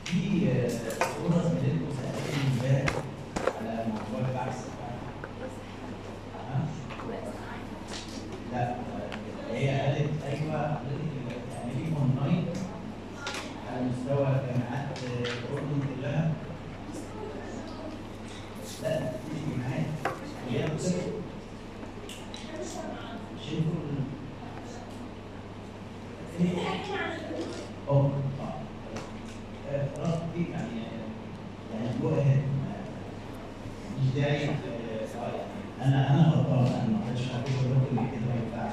في آه، صوره زميلتكم سالتني امبارح على موضوع البحث ها؟ لا آه، هي قالت ايوه حضرتك تعملي اونلاين على مستوى جامعات آه، الاردن كلها لا تيجي معايا هي بتصير شايفوا ال- اه آه، خلاص دي يعني يعني جو اهيد مش داعي آه، آه، يعني انا انا غلطان انا ما كنتش هقول لكم ان كده ما ينفعش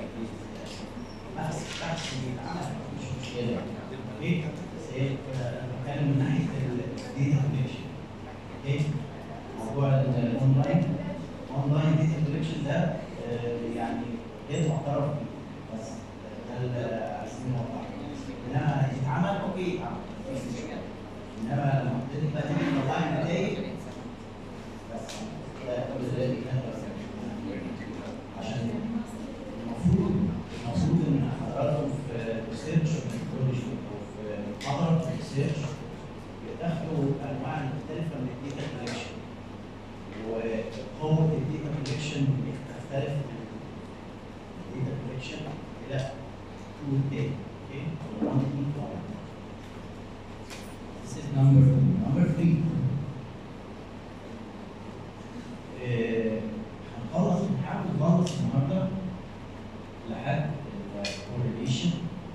بحث بحث بيتعمل مش مشكله اوكي بس هي كده انا بتكلم من ناحيه الديتا كونكشن اوكي موضوع الاونلاين اونلاين ديتا كولكشن ده آه، يعني غير معترف بيه بس ده اللي عايزين نوضحه انما يتعمل اوكي يتعمل مفيش مشكله انما لما حضرتك بقى تيجي تطلعي نتائج بس ده كل ذلك عشان المفروض المفروض ان حضراتكم في ريسيرش ميثودولوجي او في محاضره في ريسيرش بتاخدوا انواع مختلفه من الديتا كولكشن وقوه الديتا كولكشن بتختلف من الديتا كولكشن الى tool تاني اوكي or one tool to another. This is number two. Number three. آه، هنخلص نحاول نخلص النهارده لحد الكورليشن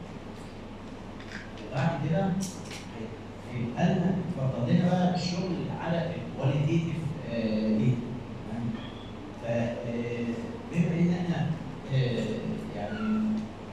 وبعد كده هي- هيبقى لنا اتفضل لنا بقى الشغل على الكواليتيف ديتا ف آه، بما ان احنا آه، يعني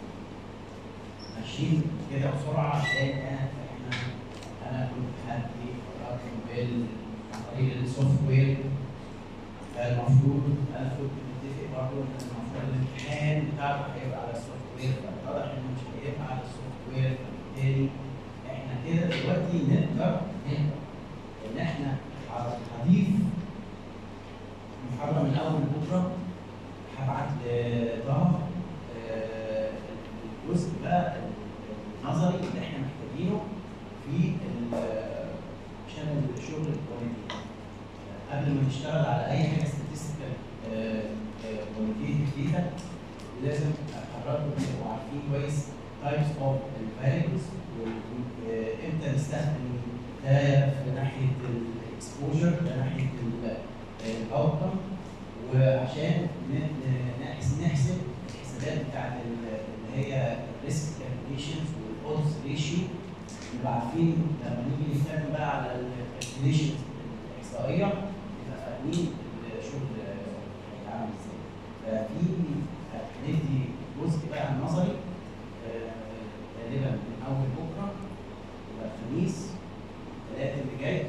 ماشيين كده بسرعه عشان انا احنا انا كنت هدي حضراتكم بال عن طريق السوفت وير فالمفروض انا كنت متفق برضه ان المفروض الامتحان بتاعته هيبقى على السوفت وير فاتضح انه مش هيبقى على السوفت وير فبالتالي احنا كده دلوقتي نقدر نقدر ان احنا هضيف محاضره من اول بكره هبعت لطه آه، الجزء بقى النظري اللي احنا محتاجينه في ال- عشان الشغل الكواليتي قبل ما تشتغل على اي حاجه statistical كواليتيف ديتا لازم حضراتكم تبقوا عارفين كويس types of الفاريبلز وامتى نستخدم ده في ناحيه الاكسبوجر ده ناحيه الاوتكم وعشان ن- ن- نحس- نحسب الحسابات بتاعت ال- اللي هي الريسك كالكوليشنز والاودز ريشيو نبقى عارفين لما نيجي نتكلم بقى على الكالكوليشنز الاحصائيه نبقى فاهمين الشغل هيتعمل ازاي. ففي هندي جزء بقى نظري آه، غالبا من اول بكره يبقى الخميس الثلاث اللي جاي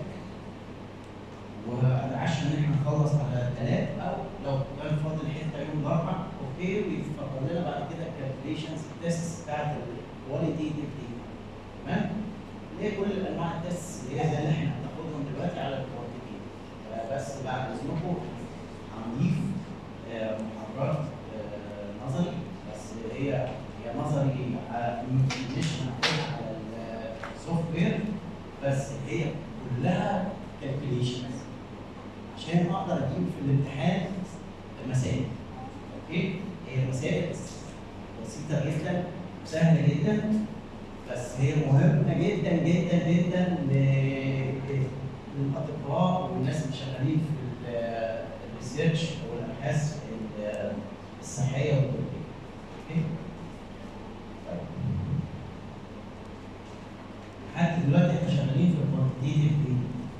واتعشى ان احنا نخلص على الثلاث او لو كان فاضل حته يوم الاربعاء اوكي ويفضل لنا بعد كده الكالكوليشنز التيست بتاعت الكواليتيف ديتا تمام؟ اللي هي كل انواع التيست اللي هي زي اللي احنا هناخدهم دلوقتي على الكواليتيف بس بعد اذنكم هنضيف آه، محاضرات آه، نظري بس هي هي نظري على مش هناخدها على السوفت وير بس هي كلها كالكوليشنز عشان اقدر اجيب في الامتحان مسائل اوكي هي مسائل بسيطه جدا سهله جدا بس هي مهمه جدا جدا جدا ل- للاطباء والناس اللي شغالين في ال- الريسيرش والابحاث ال- الصحيه والطبيه اوكي طيب. لحد دلوقتي احنا شغالين في الكوانتيتيف دي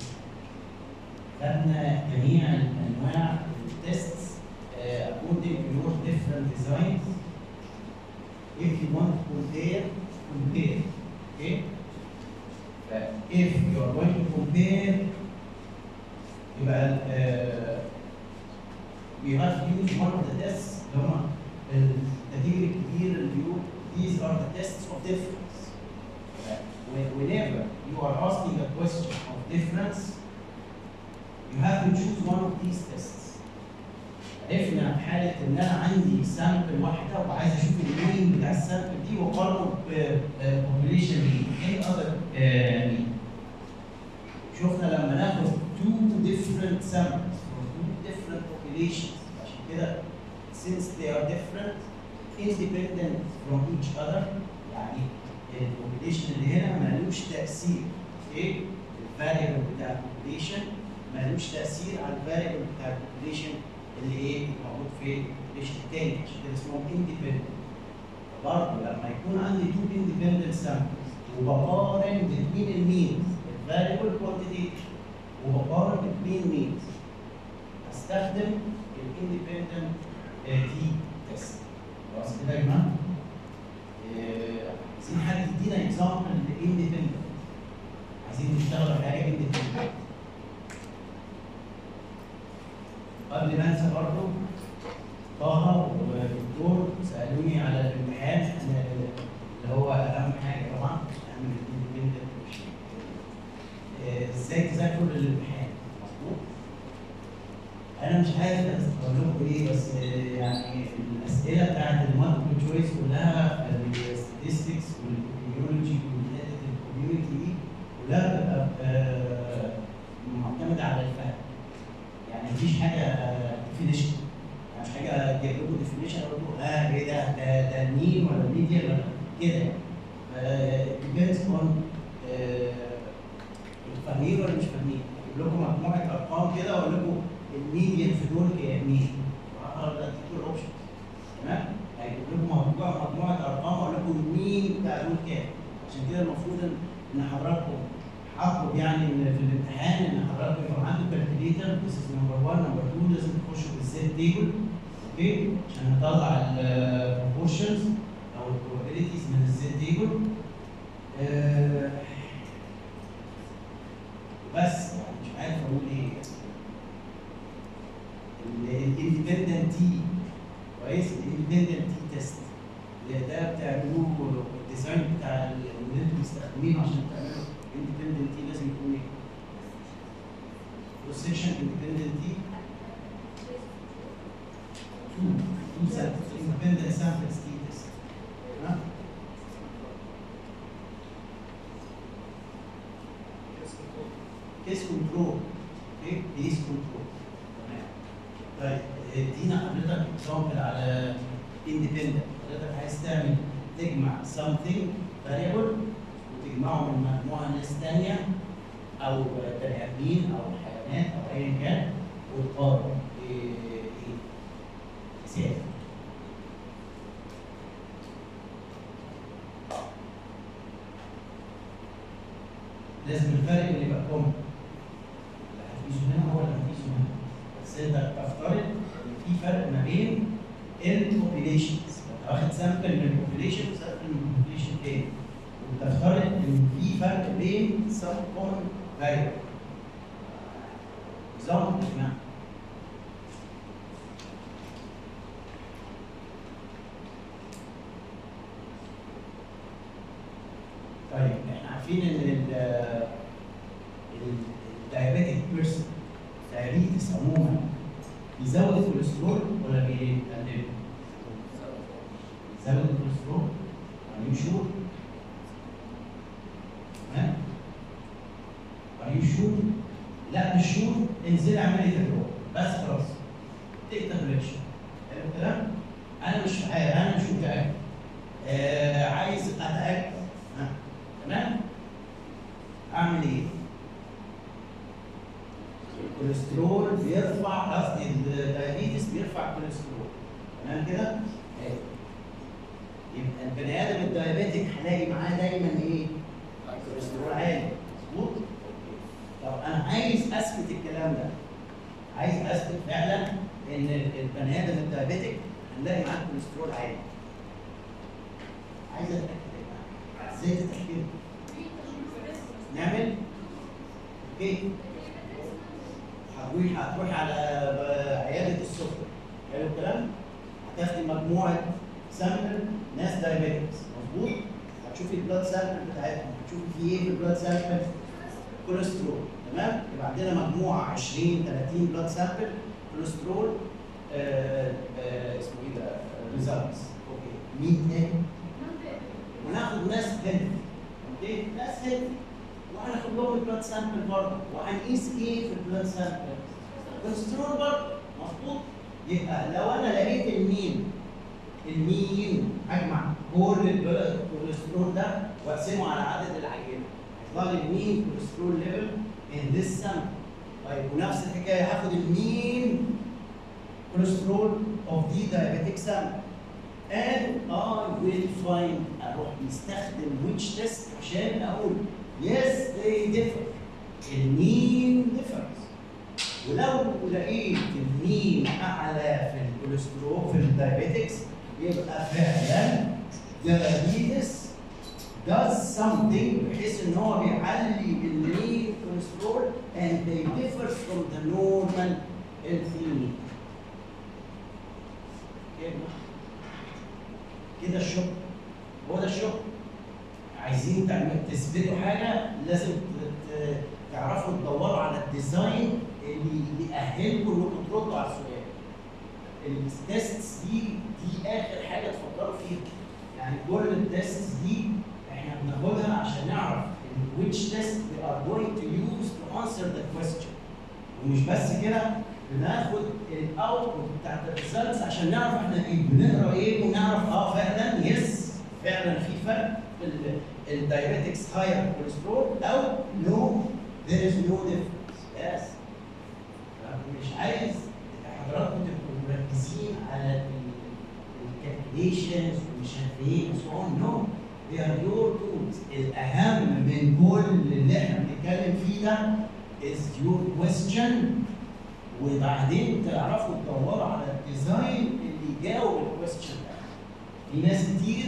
خدنا جميع انواع التيست according to your different designs if you want to compare compare okay ف if you are going to compare يبقى uh, you have to use one of the tests اللي هم التدريب الكبير اللي بيقول these are the tests of difference When- whenever you are asking a question of difference you have to choose one of these tests عرفنا في حاله ان انا عندي سامبل واحده وعايز اشوف المين بتاع السامبل دي واقارنه ببوبوليشن مين ايه اذر مين different samples from two different populations عشان كده since they are different independent from each other يعني البوبيليشن اللي هنا ملوش تأثير اوكي الفاريبل بتاع البوبيليشن ملوش تأثير على الفاريبل بتاع البوبيليشن اللي ايه موجود في البوبيليشن التاني عشان كده اسمهم independent برضه لما يكون عندي two independent samples وبقارن بين المينز الفاريبل كوانتيتي وبقارن بين مينز استخدم الاندبندنت تي تيست خلاص كده يا جماعه آه، عايزين حد يدينا اكزامبل للاندبندنت عايزين نشتغل على حاجه اندبندنت قبل ما انسى برضه طه والدكتور سالوني على الامتحان أنا اللي هو اهم حاجه طبعا اهم من الاندبندنت ازاي تذاكروا للامتحان مظبوط انا مش عارف اقول لكم ايه بس آه، يعني الاسئله بتاعت المالتيبل تشويس كلها الستاتستكس والكوميونتي والنيتيف كوميونتي دي كلها بتبقى آه، معتمده على الفهم يعني مفيش حاجه ديفينيشن يعني مش حاجه جايب لكم ديفينيشن اقول لكم اه ايه ده ده ده مين ولا ميديا ولا كده يعني depends on آه، فاهمين ولا مش فاهمين؟ اجيب لكم مجموعه ارقام كده واقول لكم الميديان في دول كام مين؟ اقدر اديكم الاوبشن تمام؟ هيجيب لكم مجموعه مجموعه ارقام واقول لكم مين بتاع دول كام؟ عشان كده المفروض ان ان حضراتكم هطلب يعني إن في الامتحان ان حضراتكم يبقى عندكم كالكوليتر ذيس از نمبر 1 نمبر 2 لازم تخشوا بالزد تيبل اوكي عشان نطلع البروبورشنز او البروبابيلتيز من الزد تيبل بس يعني مش عارف اقول ايه الاندبندنت تي كويس الاندبندنت تي تيست اللي ده بتعملوه الديزاين بتاع اللي انتوا مستخدمينه عشان تعملوا اندبندنت تي لازم يكون ايه؟ كروس سيكشن اندبندنت تي تو تو اندبندنت سامبلز تي تيست ها؟ كيس كنترول اوكي كيس كنترول تمام طيب ادينا حضرتك اكزامبل على اندبندنت حضرتك عايز تعمل تجمع something variable وتجمعه من مجموعه ناس ثانيه او بني ادمين او حيوانات او ايا كان وتقارن ايه ايه حساب لازم الفرق اللي يبقى كومن اللي هتقيسه هنا هو اللي هتقيسه هنا بس انت تفترض ان في فرق ما بين البوبيليشنز انت واخد سامبل من البوبيليشن وسامبل من البوبيليشن تاني وتفترض ان في فرق بين some common variable example يا جماعه طيب احنا عارفين ان ال الدايابيتك بيرسون دايابيتس عموما بيزود الكوليسترول ولا بيقلله؟ بيزود الكوليسترول Are you sure؟ ها؟ Are you sure؟ لا مش شور انزل اعملي تجربه بس خلاص تيك تابليشن حلو الكلام؟ انا مش عارف انا مش متاكد آه عايز اتاكد ها تمام؟ اعمل ايه؟ الكوليسترول بيرفع قصدي الدايابيتس بيرفع الكوليسترول تمام كده؟ ايوه يبقى البني ادم الدايابيتك هلاقي معاه دايما ايه؟ الكوليسترول عالي مظبوط؟ طب انا عايز اثبت الكلام ده عايز اثبت فعلا ان البني ادم الدايابيتك هنلاقي معاه الكوليسترول عالي عايز اتاكد يا جماعه ازاي تتاكد؟ نعمل اوكي هتروحي هتروحي على عياده السكر حلو الكلام؟ هتاخدي مجموعه سامبل ناس دايابيتكس مظبوط؟ هتشوفي البلاد سامبل بتاعتهم هتشوفي في ايه في البلاد سامبل كوليسترول تمام؟ يبقى عندنا مجموعه 20 30 بلاد سامبل كوليسترول آه آه اسمه ايه ده؟ ريزلتس اوكي مين تاني؟ وناخد ناس هيلثي اوكي؟ ناس هيلثي وهناخد لهم البلاد سامبل برضه وهنقيس ايه في البلاد سامبل؟ كوليسترول برضه مظبوط يبقى لو انا لقيت المين المين اجمع كل الكوليسترول ده واقسمه على عدد العينه هيطلع لي المين كوليسترول ليفل ان ذس سامبل طيب ونفس الحكايه هاخد المين كوليسترول اوف دي diabetic sample and I will find اروح مستخدم which test عشان اقول yes they differ المين differs ولو لقيت المين اعلى في الكوليسترول في الدايابيتكس يبقى فعلا diabetes does something بحيث ان هو بيعلي المين كوليسترول and they differ from the normal healthy mean. كده كده الشغل هو ده الشغل عايزين تعمل تثبتوا حاجه لازم ت- ت- تعرفوا تدوروا على الديزاين اللي يأهلكم انكم تردوا على السؤال. التيستس دي دي اخر حاجه تفكروا فيها. يعني كل التيستس دي احنا بناخدها عشان نعرف which test we are going to use to answer the question. ومش بس كده بناخد الاوتبوت بتاعت الريزلتس عشان نعرف احنا ايه بنقرا ايه ونعرف اه فعلا يس فعلا في فرق في الدايابيتكس هاير كوليسترول او نو there is no difference يس مش عايز حضراتكم تبقوا مركزين على الكالكوليشنز ومش عارف ايه وسو اون نو they are your tools الاهم من كل اللي احنا بنتكلم فيه ده is your question وبعدين تعرفوا تدوروا على الديزاين اللي يجاوب الكويستشن ده. في ناس كتير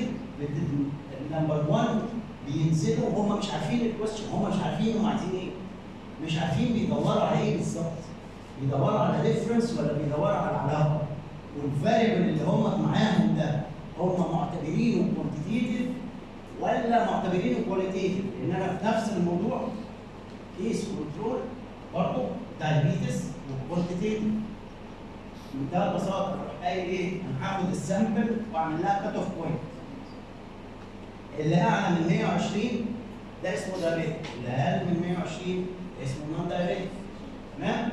نمبر 1 بينزلوا وهم مش عارفين الكويستشن هم مش عارفين هم عايزين ايه. مش عارفين بيدوروا على ايه بالظبط. بيدوروا على ديفرنس ولا بيدوروا على علاقه. والفاريبل اللي هم معاهم ده هم معتبرينه كوانتيتيف ولا معتبرينه كواليتيف؟ لان انا في نفس الموضوع كيس كنترول برضه دايابيتس وكوانتيتيف بمنتهى البساطه اروح قايل ايه؟ انا هاخد السامبل واعمل لها كات اوف بوينت. اللي اعلى من 120 ده اسمه دايابيتك، اللي اقل من 120 اسمه نون دايابيتك. تمام؟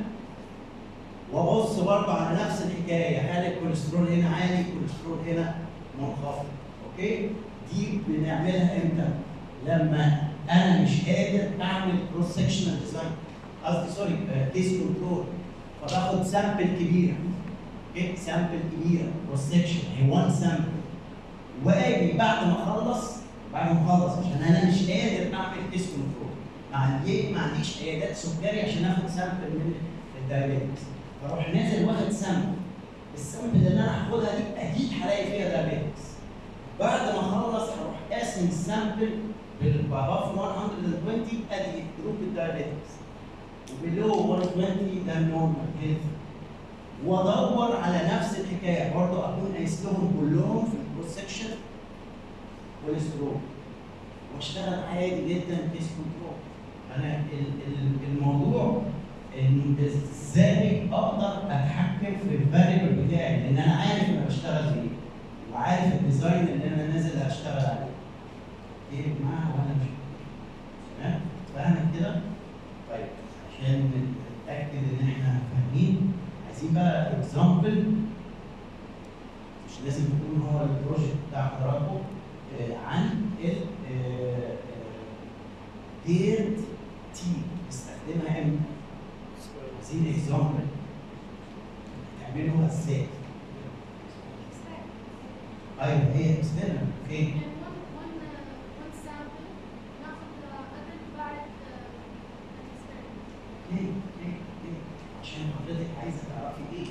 وابص برضه على نفس الحكايه هل الكوليسترول هنا عالي الكوليسترول هنا منخفض. اوكي؟ دي بنعملها امتى؟ لما انا مش قادر اعمل كروس سكشنال ديزاين قصدي سوري كيس كنترول فباخد سامبل كبيره اوكي سامبل كبيره كروس سكشن هي 1 سامبل واجي بعد ما اخلص بعد ما اخلص عشان انا مش قادر اعمل كيس كنترول ما عندي ما عنديش عيادات سكري عشان اخد سامبل من الدايابيتكس فاروح نازل واخد سامبل السامبل اللي انا هاخدها دي اكيد هلاقي فيها دايابيتكس بعد ما اخلص هروح قاسم السامبل بالاباف 120 ادي جروب الدايابيتكس وبلو 120 ده النورمال هيلث وادور على نفس الحكايه برضه اكون قايس لهم كلهم في الكروس سكشن كوليسترول واشتغل عادي جدا كيس كنترول انا ال- ال- الموضوع ان ازاي اقدر اتحكم في الفاريبل بتاعي لان انا عارف انا بشتغل في ايه وعارف الديزاين اللي انا نازل اشتغل عليه ايه معاها ولا مش تمام فاهمك كده طيب عشان نتاكد ان احنا فاهمين عايزين بقى اكزامبل مش لازم تكون هو البروجكت بتاع حضراتكم آه، عن ال بيرد تي بستخدمها امتى عايزين اكزامبل تعملوها ازاي ايوه هي اكسترنال فين ليه ليه ليه عشان حضرتك عايزه تعرفي ايه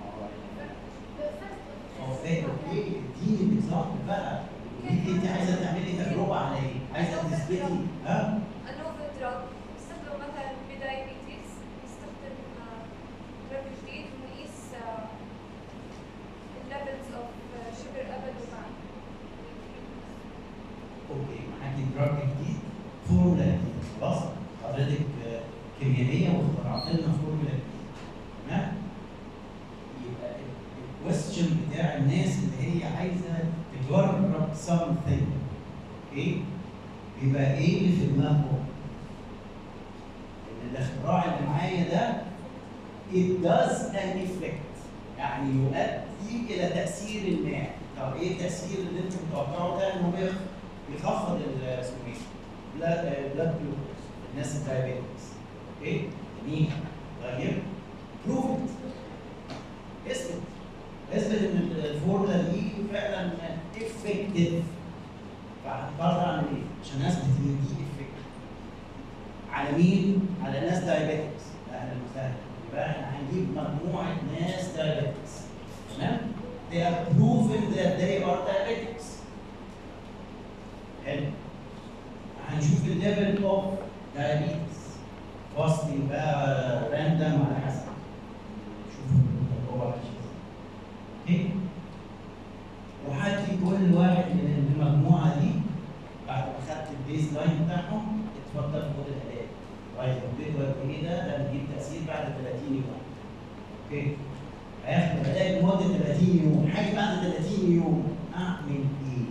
هو فاهم اوكي اديني اكزامبل بقى انت انت عايزه تعملي تجربه على ايه؟ عايزه تثبتي ها؟ النوفل دراج بيستخدموا مثلا بدايابيتيز بيستخدم دراج جديد ونقيس الليفلز اوف شوجر ابل ومعي اوكي معاكي دراج جديد فورمولا جديده خلاص حضرتك آه، كيميائيه واخترعت لنا فورمولا جديده تمام يبقى الكويستشن بتاع الناس اللي هي عايزه تجرب something اوكي بيبقى ايه اللي في دماغهم؟ ان الاختراع اللي معايا ده it does an effect يعني يؤدي الى تاثير ما طب ايه التاثير اللي انت متوقعه ده ان هو يخ- يخفض ال- اسمه ايه؟ بلاد جلوكوز الناس الدايابيتكس اوكي؟ جميل طيب بروف اثبت اثبت ان الفورمولا دي فعلا افكتيف فهضطر اعمل ايه؟ عشان اثبت ان دي افكتيف على مين؟ على ناس دايابيتكس اهلا وسهلا يبقى احنا هنجيب مجموعه ناس دايابيتكس تمام؟ They are proven that they are diabetics. حلو. هنشوف الليفل اوف diabetes. فاستنج بقى راندم على حسب. شوف هو ماشي ازاي. اوكي؟ وهدي كل واحد من المجموعه دي بعد ما خدت البيز لاين بتاعهم اتفضل خد العلاج. طيب البيت قد ايه ده؟ ده بيجيب تاثير بعد 30 يوم. اوكي؟ هياخد العلاج لمده 30 يوم، حاجه بعد 30 يوم اعمل ايه؟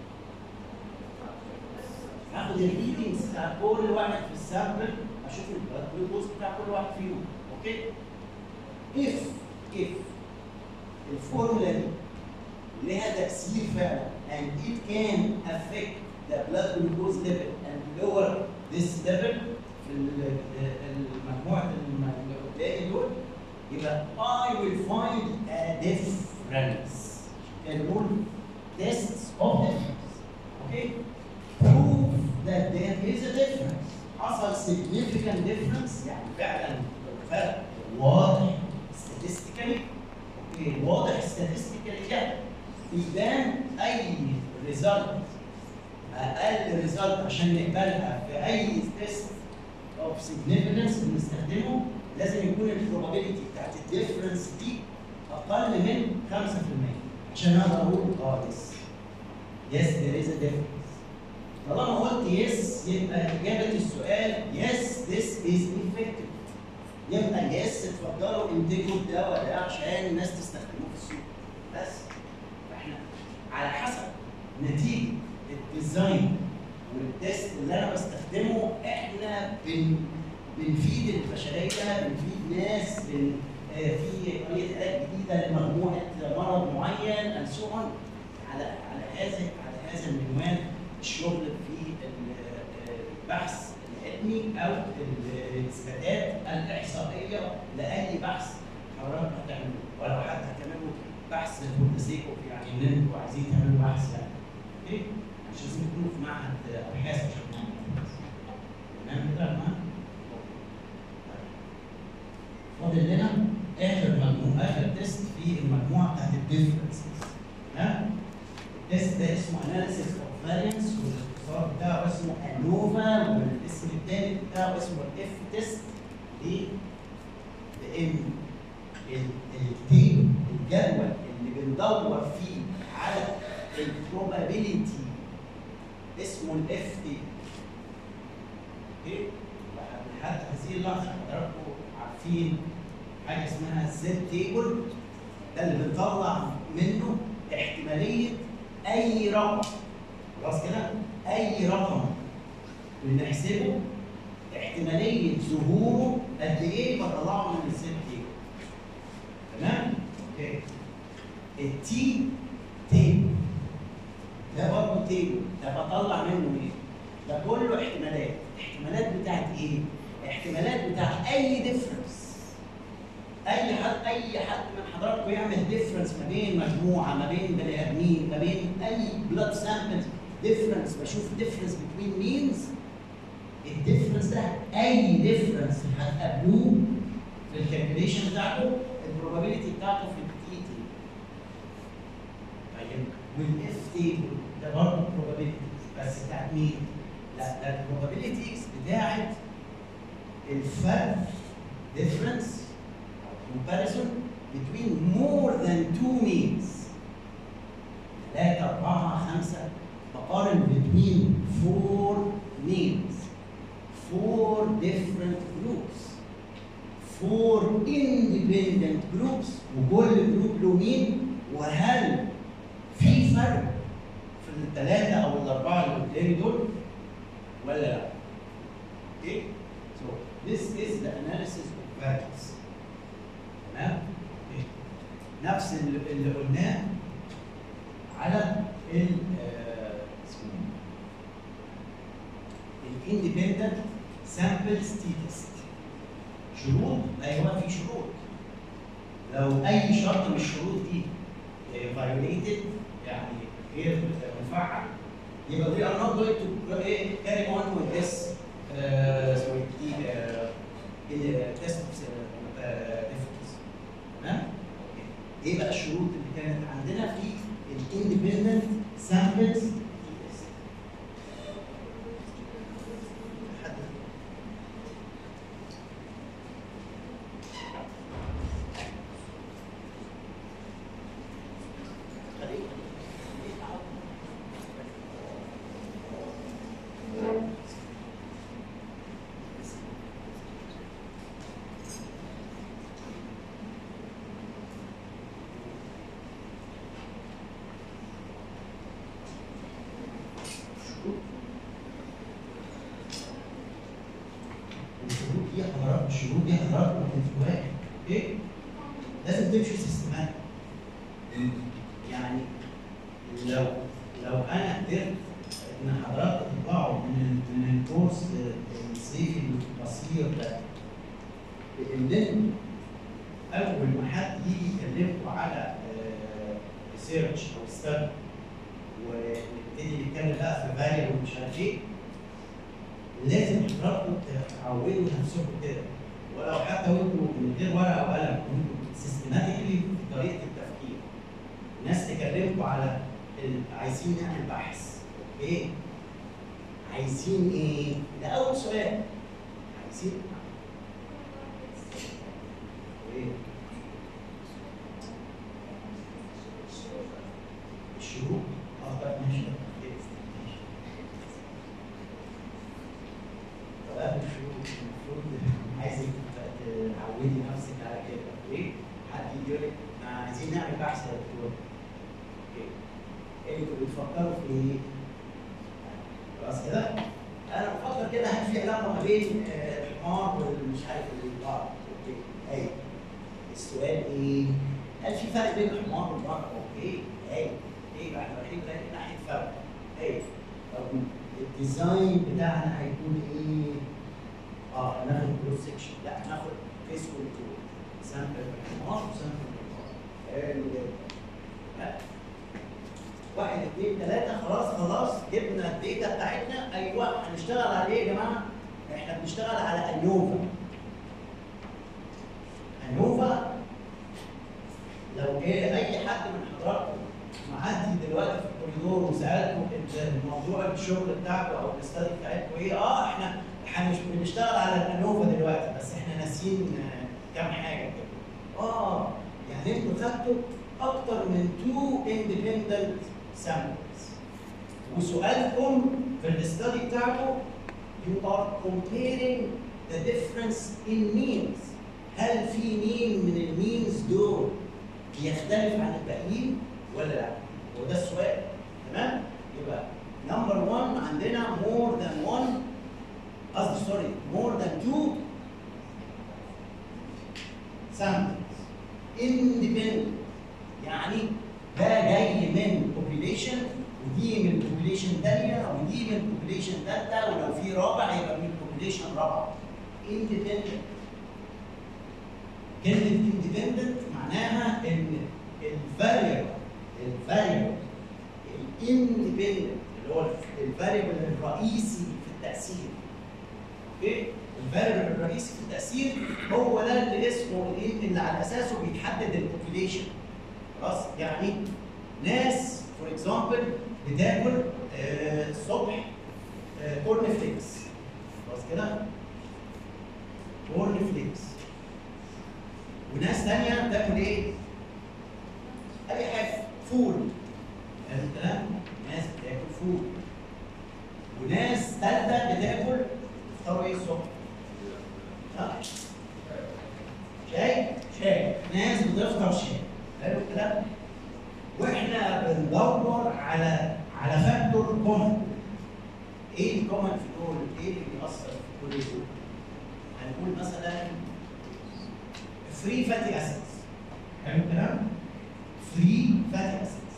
هاخد الريدنجز بتاع كل واحد في السامبل اشوف البلاد جلوكوز بتاع كل واحد فيهم اوكي؟ if if الفورمولا دي لها تأثير فعلا and it can affect the blood glucose level and lower this level في ال- ال- المجموعة الم- اللي قدامي دول يبقى I will find a difference كان نقول tests of difference okay prove that there is a difference حصل significant difference يعني فعلا فرق واضح statistically اوكي واضح statistically لا يبان اي ريزلت اقل ريزلت عشان نقبلها في اي تيست اوف significance بنستخدمه لازم يكون البروبابيلتي بتاعت الديفرنس دي اقل من 5% عشان اقدر اقول اه يس يس there is a difference طالما قلت يس يبقى اجابه السؤال يس this is effective يبقى يس اتفضلوا انتجوا الدواء ده عشان الناس تستخدموه في السوق بس فاحنا على حسب نتيجه الديزاين والتيست اللي انا بستخدمه احنا بن بنفيد البشريه بنفيد ناس بن آه، في طريقه علاج جديده لمجموعه مرض معين and so on على على هذا على هذا المنوال الشغل في ال- آه، البحث العلمي او الاثباتات الاحصائيه لاي بحث حضرتك هتعمله ولو حتى هتعملوا بحث فور ذا سيك يعني ان انتوا عايزين تعملوا بحث يعني اوكي مش لازم تكونوا في معهد ابحاث عشان تعملوا بحث. تمام كده يا جماعه؟ فاضل لنا اخر مجموعه اخر تيست في المجموعه بتاعت الديفرنسز ها التيست ده اسمه اناليسيس اوف فارينس والاختصار بتاعه اسمه انوفا والاسم الثالث بتاعه اسمه الاف تيست ليه؟ لان التيم الجدول اللي بندور فيه على البروبابيلتي اسمه الاف تي اوكي؟ لحد هذه اللحظه حضراتكم عارفين حاجه اسمها الزد تيبل ده اللي بنطلع منه احتماليه اي رقم خلاص كده اي رقم بنحسبه احتماليه ظهوره قد ايه بطلعه من الزد تيبل تمام اوكي التي تيبل ده برضه تيبل ده بطلع منه ايه ده كله احتمالات احتمالات بتاعت ايه احتمالات بتاعت اي ديفرنس اي حد اي حد من حضراتكم يعمل ديفرنس ما بين مجموعه ما بين بني ادمين ما بين اي بلاد سامبلز ديفرنس بشوف ديفرنس بين مينز الديفرنس ده اي ديفرنس هتقابلوه في الكالكوليشن بتاعته البروبابيلتي بتاعته في التي تي طيب والاف تيبل ده برضه probabilities بس بتاعت مين؟ لا ده البروبابيلتيز بتاعت الفرق difference comparison between more than two means ثلاثة أربعة خمسة بقارن between four means four different groups four independent groups وكل جروب له مين وهل في فرق في الثلاثة أو الأربعة اللي قدامي دول ولا لا؟ Okay? So this is the analysis of variance. اللي قلناه على ال آه، اسمه الاندبندنت سامبل ستيتست شروط ايوه في شروط لو اي شرط من الشروط دي فايوليتد يعني غير مفعل يبقى we are not going to eh, carry on with this uh, اسمه ايه دي تيست ديفرنس تمام؟ أوكي. ايه بقى الشروط اللي كانت عندنا في الاندبندنت سامبلز الشروط دي حضرات الشروط دي حضرات وانتباه ايه؟ لازم تمشي سيستماتيك يعني لو لو انا قدرت ان حضرتك تطلعوا من ال- من الكورس الصيفي القصير ده بان انتوا اول ما حد يجي يكلمكم على ريسيرش او ستادي ونبتدي نتكلم بقى في فاليو ومش عارف ايه لازم حضراتكم تعودوا نفسكم كده ولو حتى وانتوا من غير ورقه وقلم وانتوا سيستماتيكلي في طريقه التفكير ناس تكلمكم على ال- عايزين نعمل بحث اوكي عايزين ايه؟ ده اول سؤال عايزين ايه؟ الشروط اه طب ماشي أوكي، ماشي طب قبل الشروط المفروض عايزك تعودي نفسك على كده اوكي حد يجي يقول لك "إحنا عايزين نعمل بحث يا دكتور اوكي انتوا بتفكروا في ايه؟ خلاص كده؟ انا بفكر كده هل في علاقه ما بين آه، الحمار والمش عارف البقر اوكي ايوه السؤال ايه؟ هل في فرق بين الحمار والبقر؟ اوكي ايوه ايه بقى احنا رايحين رايحين ناحيه فرق ايوه طب الديزاين بتاعنا هيكون ايه؟ اه هناخد كروس سكشن لا هناخد فيس كنترول سامبل الحمار وسامبل البقر حلو جدا ها؟ واحد اثنين ثلاثة خلاص خلاص جبنا الداتا بتاعتنا أيوه هنشتغل على إيه يا جماعة؟ إحنا بنشتغل على أنوفا. أنوفا لو جه أي حد من حضراتكم معدي دلوقتي في الكوريدور وسألكم انت الموضوع الشغل بتاعكم أو الاستادي بتاعتكم إيه؟ أه إحنا احنا مش بنشتغل على الأنوفا دلوقتي بس إحنا ناسيين آه، كام حاجة كده. أه يعني أنتوا خدتوا أكتر من تو اندبندنت سامبلز وسؤالكم في الاستادي بتاعكم you are comparing the difference in means هل في مين من المينز دول بيختلف عن الباقيين ولا لا؟ هو ده السؤال تمام؟ يبقى نمبر 1 عندنا more than one قصدي سوري more than two samples independent يعني ده جاي من population ودي من population تانية ودي من population تالتة ولو في رابع يبقى من population رابعة independent كلمة independent معناها ان الفاريبل الفاريبل الاندبندنت اللي هو الفاريبل الرئيسي في التأثير اوكي الفاريبل الرئيسي في التأثير هو ده اللي اسمه ايه اللي على اساسه بيتحدد البوبيليشن خلاص يعني ناس فور اكزامبل بتاكل آه، الصبح آه، كورن فليكس خلاص كده كورن فليكس وناس تانية بتاكل ايه؟ اي حاجه فول فاهم الكلام؟ ناس بتاكل فول وناس تالتة بتاكل تفطروا ايه الصبح؟ ها؟ شاي؟ شاي ناس بتفطر شاي حلو الكلام؟ واحنا بندور على على فاكتور كومن ايه الكومن في دول؟ ايه اللي بيأثر في كل دول؟ هنقول مثلا فري فاتي اسيدز حلو الكلام؟ free fatty acids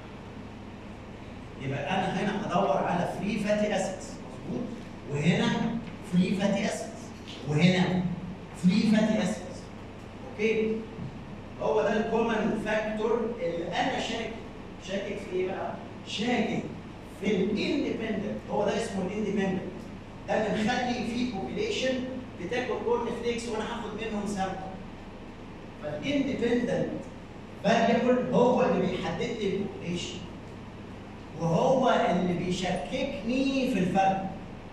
يبقى انا هنا هدور على free fatty acids مظبوط وهنا free fatty acids وهنا free fatty acids اوكي هو ده الكومن فاكتور اللي انا شاكك شاكك في ايه بقى؟ شاكك في الاندبندنت هو ده اسمه الاندبندنت ده اللي مخلي في بوبيليشن بتاكل كورن فليكس وانا هاخد منهم سامبل فالاندبندنت فاريبل هو اللي بيحدد لي البوبيليشن وهو اللي بيشككني في الفرق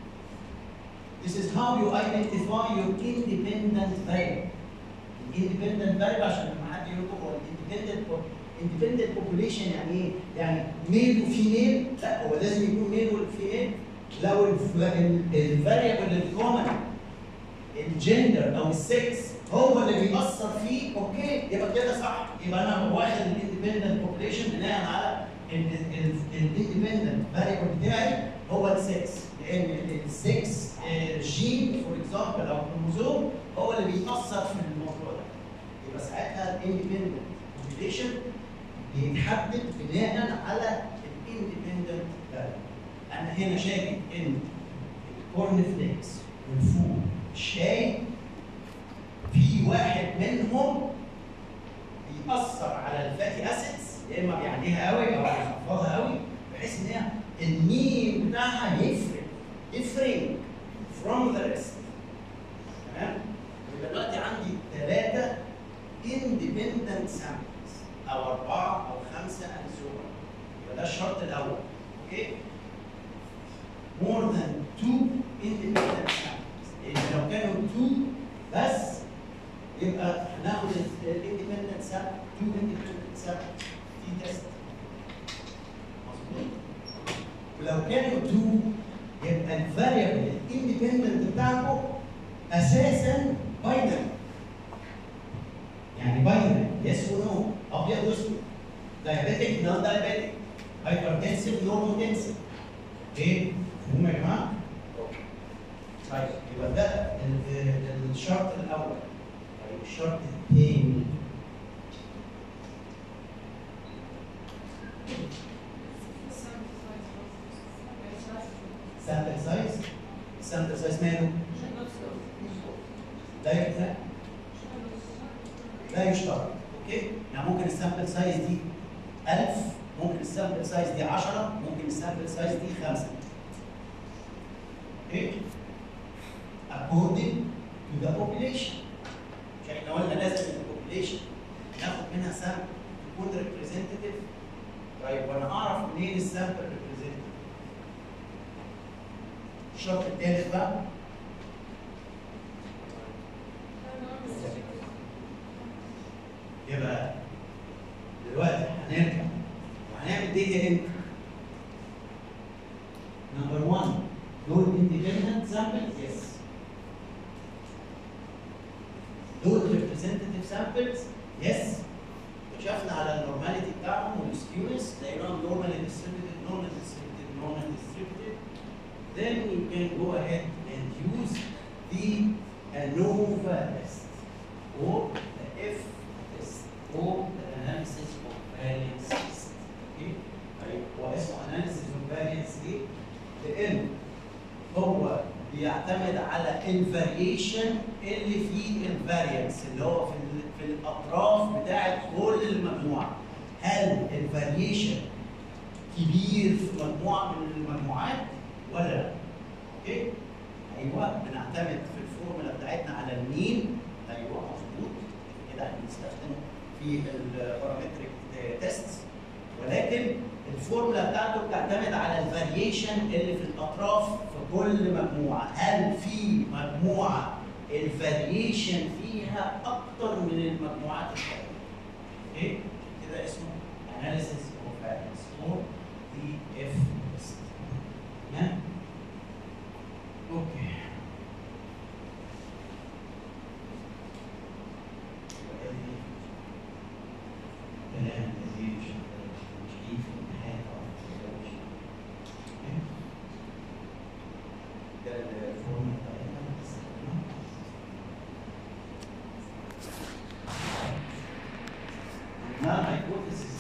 This is how you identify your independent variable. Independent variable عشان لما حد يقول لكم هو independent independent population يعني ايه؟ يعني ميل وفيميل لا هو لازم يكون ميل وفيميل لو الفاريبل الكومن الجندر او السكس هو اللي بيأثر فيه اوكي يبقى كده صح يبقى انا واخد الاندبندنت بوبوليشن بناء على الاندبندنت فاريبل بتاعي هو السكس لان السكس جين فور اكزامبل او كروموزوم هو اللي بيأثر في الموضوع ده يبقى ساعتها الاندبندنت بوبوليشن بيتحدد بناء على الاندبندنت فاريبل انا هنا شاكك ان الكورن فليكس والفول الشاي في واحد منهم بيأثر على الفاتي اسيدز يا اما بيعليها قوي او بيخفضها قوي بحيث ان هي المين بتاعها يفرق different from the rest تمام يبقى دلوقتي عندي ثلاثة independent samples او أربعة أو خمسة and so on يبقى ده الشرط الأول اوكي more than two independent samples لأن لو كانوا two بس يبقى هناخد الاندبندنت سامبل تو اندبندنت سامبل في تيست مظبوط ولو كانوا تو يبقى الفاريبل الاندبندنت بتاعكم اساسا باينري يعني باينري يس ونو ابيض واسود دايابيتك نون دايابيتك هايبرتنسيف نورموتنسيف ايه؟ هم يا جماعه؟ طيب يبقى ده ال- ال- الشرط الاول طيب الشرط الثاني سامبل سايز السامبل سايز ماله؟ لا يحتاج لا يشترط اوكي يعني ممكن السامبل سايز دي 1000 ممكن السامبل سايز دي 10 ممكن السامبل سايز دي 5 اوكي according to the population مش احنا قلنا لازم البوبوليشن ناخد منها سامبل تكون ريبريزنتيف طيب وانا اعرف منين السامبل ريبريزنتيف الشرط الثالث بقى يبقى دلوقتي هنرجع وهنعمل داتا امتى؟ نمبر 1 دول independent samples yes دول representative samples yes وشفنا على النورماليتي بتاعهم والسكيونس لقيناهم normally distributed normally distributed normally distributed then you can go ahead and use the ANOVA test or the F test or the analysis of variance test okay طيب هو اسمه analysis of variance ليه؟ لأن هو بيعتمد على الفاريشن اللي في الفاريانس اللي هو في ال- في الاطراف بتاعت كل المجموعه هل الفاريشن كبير في مجموعه من المجموعات ولا لا؟ اوكي؟ ايوه بنعتمد في الفورمولا بتاعتنا على المين ايوه مظبوط كده احنا بنستخدمه في البارامتريك تيست ولكن الفورمولا بتاعته بتعتمد على الفاريشن اللي في الاطراف في كل مجموعه هل في مجموعه الفاريشن فيها اكتر من المجموعات الثانيه اوكي كده اسمه analysis of variance or DF test تمام اوكي يبقى دي كلام لذيذ مش جديد في الامتحان طبعا ده الفورم بتاعتنا بنستخدمها. Now, my hypothesis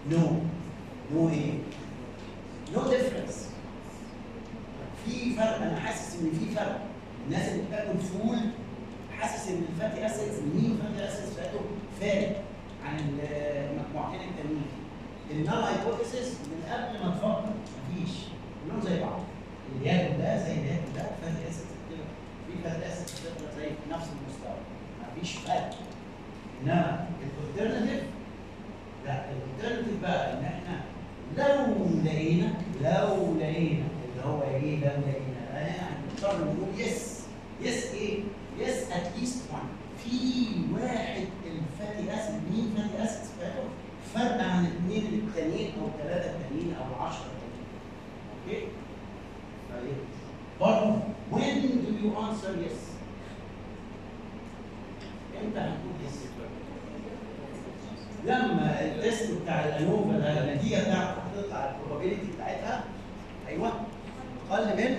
نو نو ايه؟ نو ديفرنس في فرق انا حاسس ان في فرق الناس اللي بتاكل فول حاسس ان الفاتي اسيدز مين فاتي اسيدز فاتهم فارق عن المجموعتين التانيين النال هايبوثيسيس من قبل ما تفكر مفيش كلهم زي بعض اللي ياكل ده زي اللي ياكل ده فاتي اسيدز كده في فاتي اسيدز بتفضل زي في نفس المستوى مفيش فرق انما الالترناتيف لا الالترناتيف بقى ان احنا لو لقينا لو لقينا اللي هو ايه لو لقينا آه، هنضطر نقول يس يس ايه؟ يس اتليست 1 في واحد الفاتي اسيد مين فاتي اسيد فاتو فرق عن اثنين التانيين او ثلاثه التانيين او 10 التانيين اوكي؟ طيب برضه when do you answer yes؟ امتى هنقول يس؟ لما التست بتاع الانوفا ده النتيجه بتاعته هتطلع البروبابيلتي بتاعتها ايوه اقل من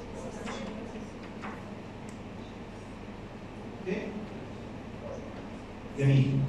اوكي جميل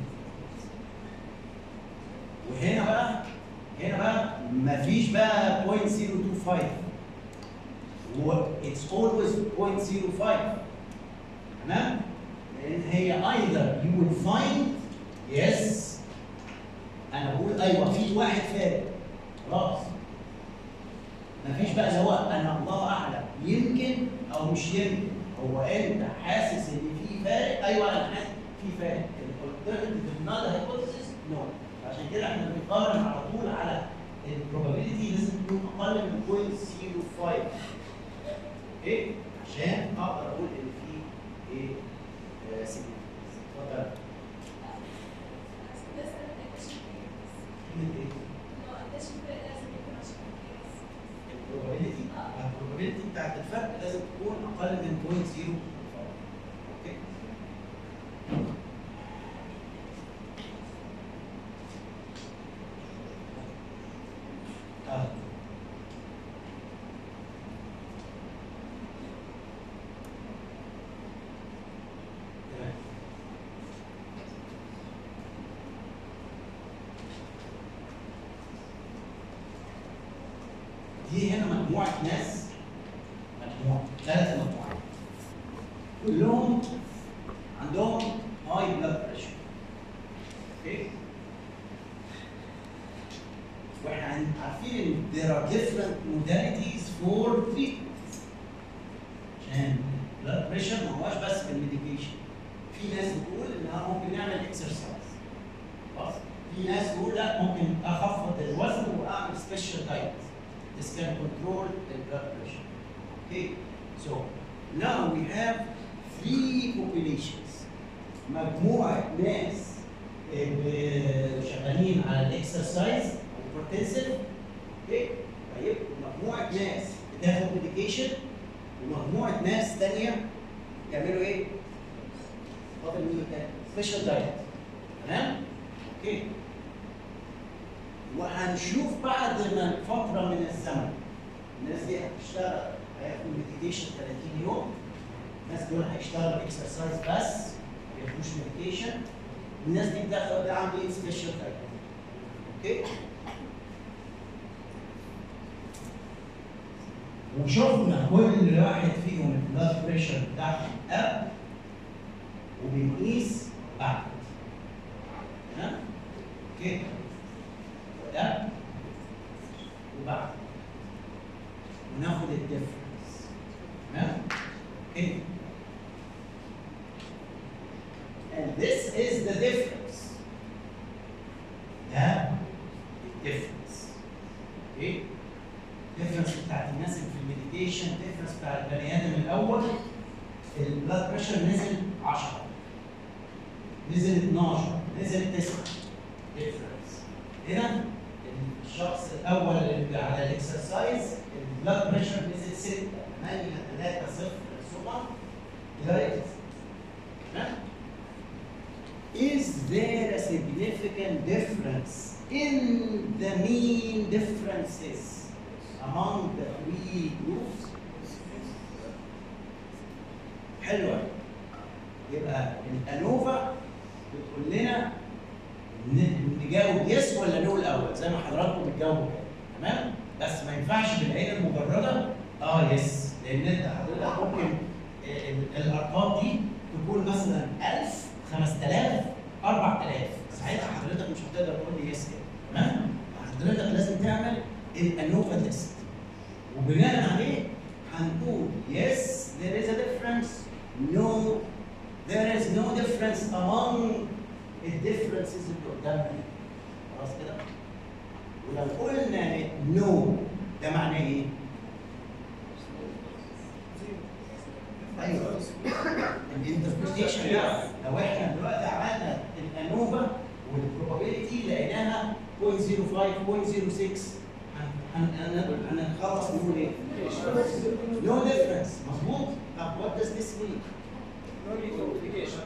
وهنا بقى هنا بقى مفيش بقى 0.025 هو it's always 0.05 تمام لان هي either you will find yes انا بقول ايوه في واحد فارق خلاص مفيش بقى اللي هو انا الله اعلم يمكن او مش يمكن هو انت حاسس ان في فارق ايوه انا حاسس في فارق الالترناتيف نال هايبوثيسيس نو عشان كده احنا بنقارن على طول على البروبابيلتي لازم تكون اقل من 0.05 اوكي عشان اقدر اقول ان في ايه significance. اتفضل كلمه ايه؟ البروبابيلتي البروبابيلتي بتاعت الفرق لازم تكون اقل من 0.0 اوكي آه. تمام. دي هنا مجموعة ناس مجموعة ثلاث مجموعات كلهم عندهم هاي بلاد بريشر اوكي واحنا عن- عارفين ان there are different modalities for treatment عشان blood pressure ما هواش بس بالميديكيشن في ناس بتقول انها ممكن نعمل اكسرسايز خلاص في ناس تقول لا ممكن اخفض الوزن واعمل سبيشال دايت This can control the blood pressure. Okay, so now we have three populations. مجموعة ناس آه، شغالين على الاكسرسايز البروتنسيف اوكي طيب مجموعة ناس بتاخد ميديكيشن ومجموعة ناس تانية يعملوا ايه؟ فاضل مين تاني؟ سبيشال دايت تمام؟ اوكي وهنشوف بعد ما فتره من الزمن الناس دي هتشتغل هياخدوا ميديتيشن 30 يوم الناس دول هيشتغلوا اكسرسايز بس ما بياخدوش ميديتيشن الناس دي بتاخد ده عاملين سبيشال دايت اوكي وشفنا كل واحد فيهم البلاد بريشر بتاعهم قبل وبنقيس بعد تمام اوكي ده وبعد وناخد الديفرنس تمام اوكي and this is the difference ده الديفرنس اوكي الديفرنس بتاعت الناس اللي في المديتيشن الديفرنس بتاع البني ادم الاول البلاد بريشر نزل 10 نزل 12 نزل 9 ديفرنس هنا الشخص الاول اللي على الاكسرسايز البلاد بريشر نزل 6 8 3 0 صفر لغايه تمام Is there a significant difference in the mean differences among the three groups? حلوة يبقى الأنوفا بتقول لنا ن- نجاوب يس ولا نو الأول زي زي ما حضراتكم بتجاوبوا كده تمام بس ما ينفعش بالعين المجرده اه يس لان انت حضرتك ممكن آه، ال- الارقام دي تكون مثلا 1000 5000 4000 ساعتها حضرتك مش هتقدر تقول لي يس كده تمام حضرتك لازم تعمل الانوفا تيست وبناء عليه هنقول yes there is a difference no there is no difference among الديفرنسز اللي قدامنا دي. خلاص كده ولو قلنا no ده معناه ايه؟ ايوه الانتربريتيشن ده لو احنا دلوقتي عملنا الانوفا والبروبابيلتي لقيناها 0.05 0.06 هن- هن- هنخلص نقول ايه؟ No difference مظبوط؟ طب what does this mean؟ No need of application.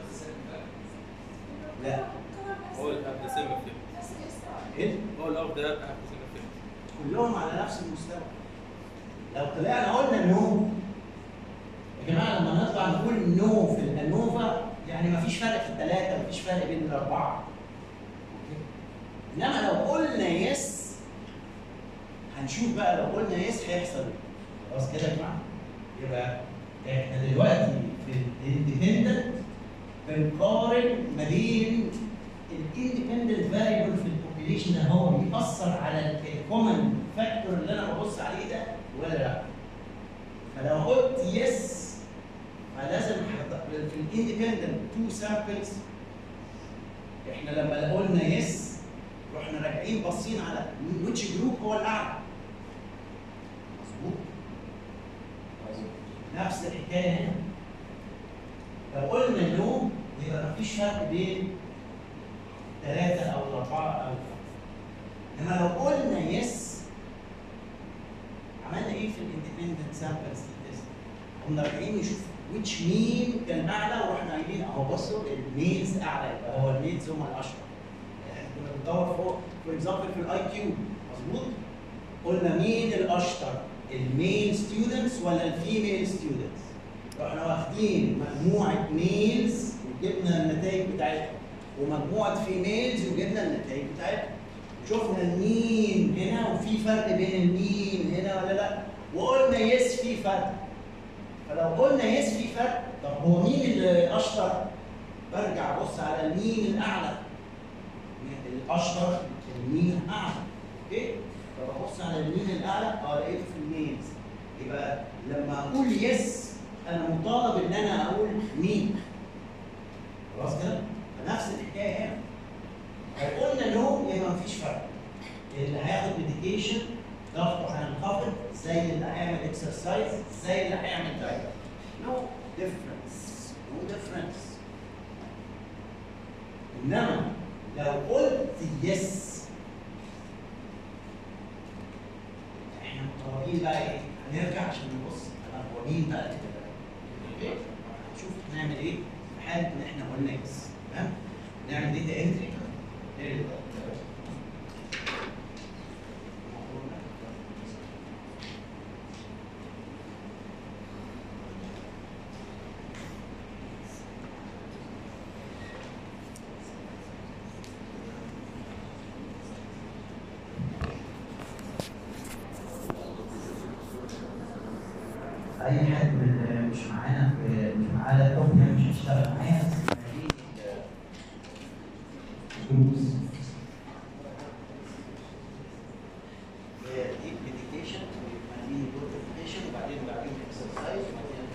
لا All have the same effect. ايه؟ All of them have the same effect. كلهم على نفس المستوى لو طلعنا قلنا نو يا جماعه لما نطلع نقول نو في الانوفا يعني مفيش فرق في الثلاثه مفيش فرق بين الاربعه انما لو قلنا يس هنشوف بقى لو قلنا يس هيحصل ايه خلاص كده يا جماعه يبقى احنا دلوقتي في الاندبندنت بنقارن ما بين الاندبندنت فاريبل في البوبيليشن ده هو بيأثر على الكومن فاكتور اللي انا ببص عليه ده ولا لا؟ فلو قلت يس فلازم أحط- في الاندبندنت تو سامبلز احنا لما قلنا يس رحنا راجعين باصين على ويتش جروب هو الاعلى مظبوط نفس الحكايه هنا لو قلنا نو يبقى مفيش فرق بين ثلاثة أو أربعة أو إنما لو قلنا يس عملنا إيه في الاندبندنت سامبلز تيست؟ قمنا راجعين نشوف ويتش مين كان أعلى ورحنا قايلين أهو بصوا الميلز أعلى يبقى هو الميلز هم الأشهر. إحنا كنا بندور فوق فور اكزامبل في الأي كيو مظبوط؟ قلنا مين الأشطر؟ الميل ستودنتس ولا الفيميل ستودنتس؟ رحنا واخدين مجموعة ميلز وجبنا النتائج بتاعتهم ومجموعة فيميلز وجبنا النتائج بتاعتهم شفنا المين هنا وفي فرق بين المين هنا ولا لا وقلنا يس في فرق فلو قلنا يس في فرق طب هو مين اللي اشطر برجع ابص على المين الاعلى الاشطر المين اعلى اوكي طب ابص على المين الاعلى اه لقيته في الميلز يبقى لما اقول يس انا مطالب ان انا اقول مين خلاص كده فنفس الحكايه هنا لو قلنا نو يبقى مفيش فرق اللي هياخد ميديكيشن ضغطه هينخفض زي اللي هيعمل اكسرسايز زي اللي هيعمل دايت نو ديفرنس نو ديفرنس انما لو قلت يس احنا مطالبين بقى ايه؟ هنرجع عشان نبص على هو مين بقى اللي كده اوكي؟ هنشوف هنعمل ايه في حاله ان احنا قلنا يس تمام؟ نعمل داتا انتري اي حد من اللي مش معانا في مش معاه لابتوب يعني مش هيشتغل معايا بس هيجي الدروس دي ميديكيشن وبعدين بروتيفيكيشن وبعدين بعدين اكسرسايز وبعدين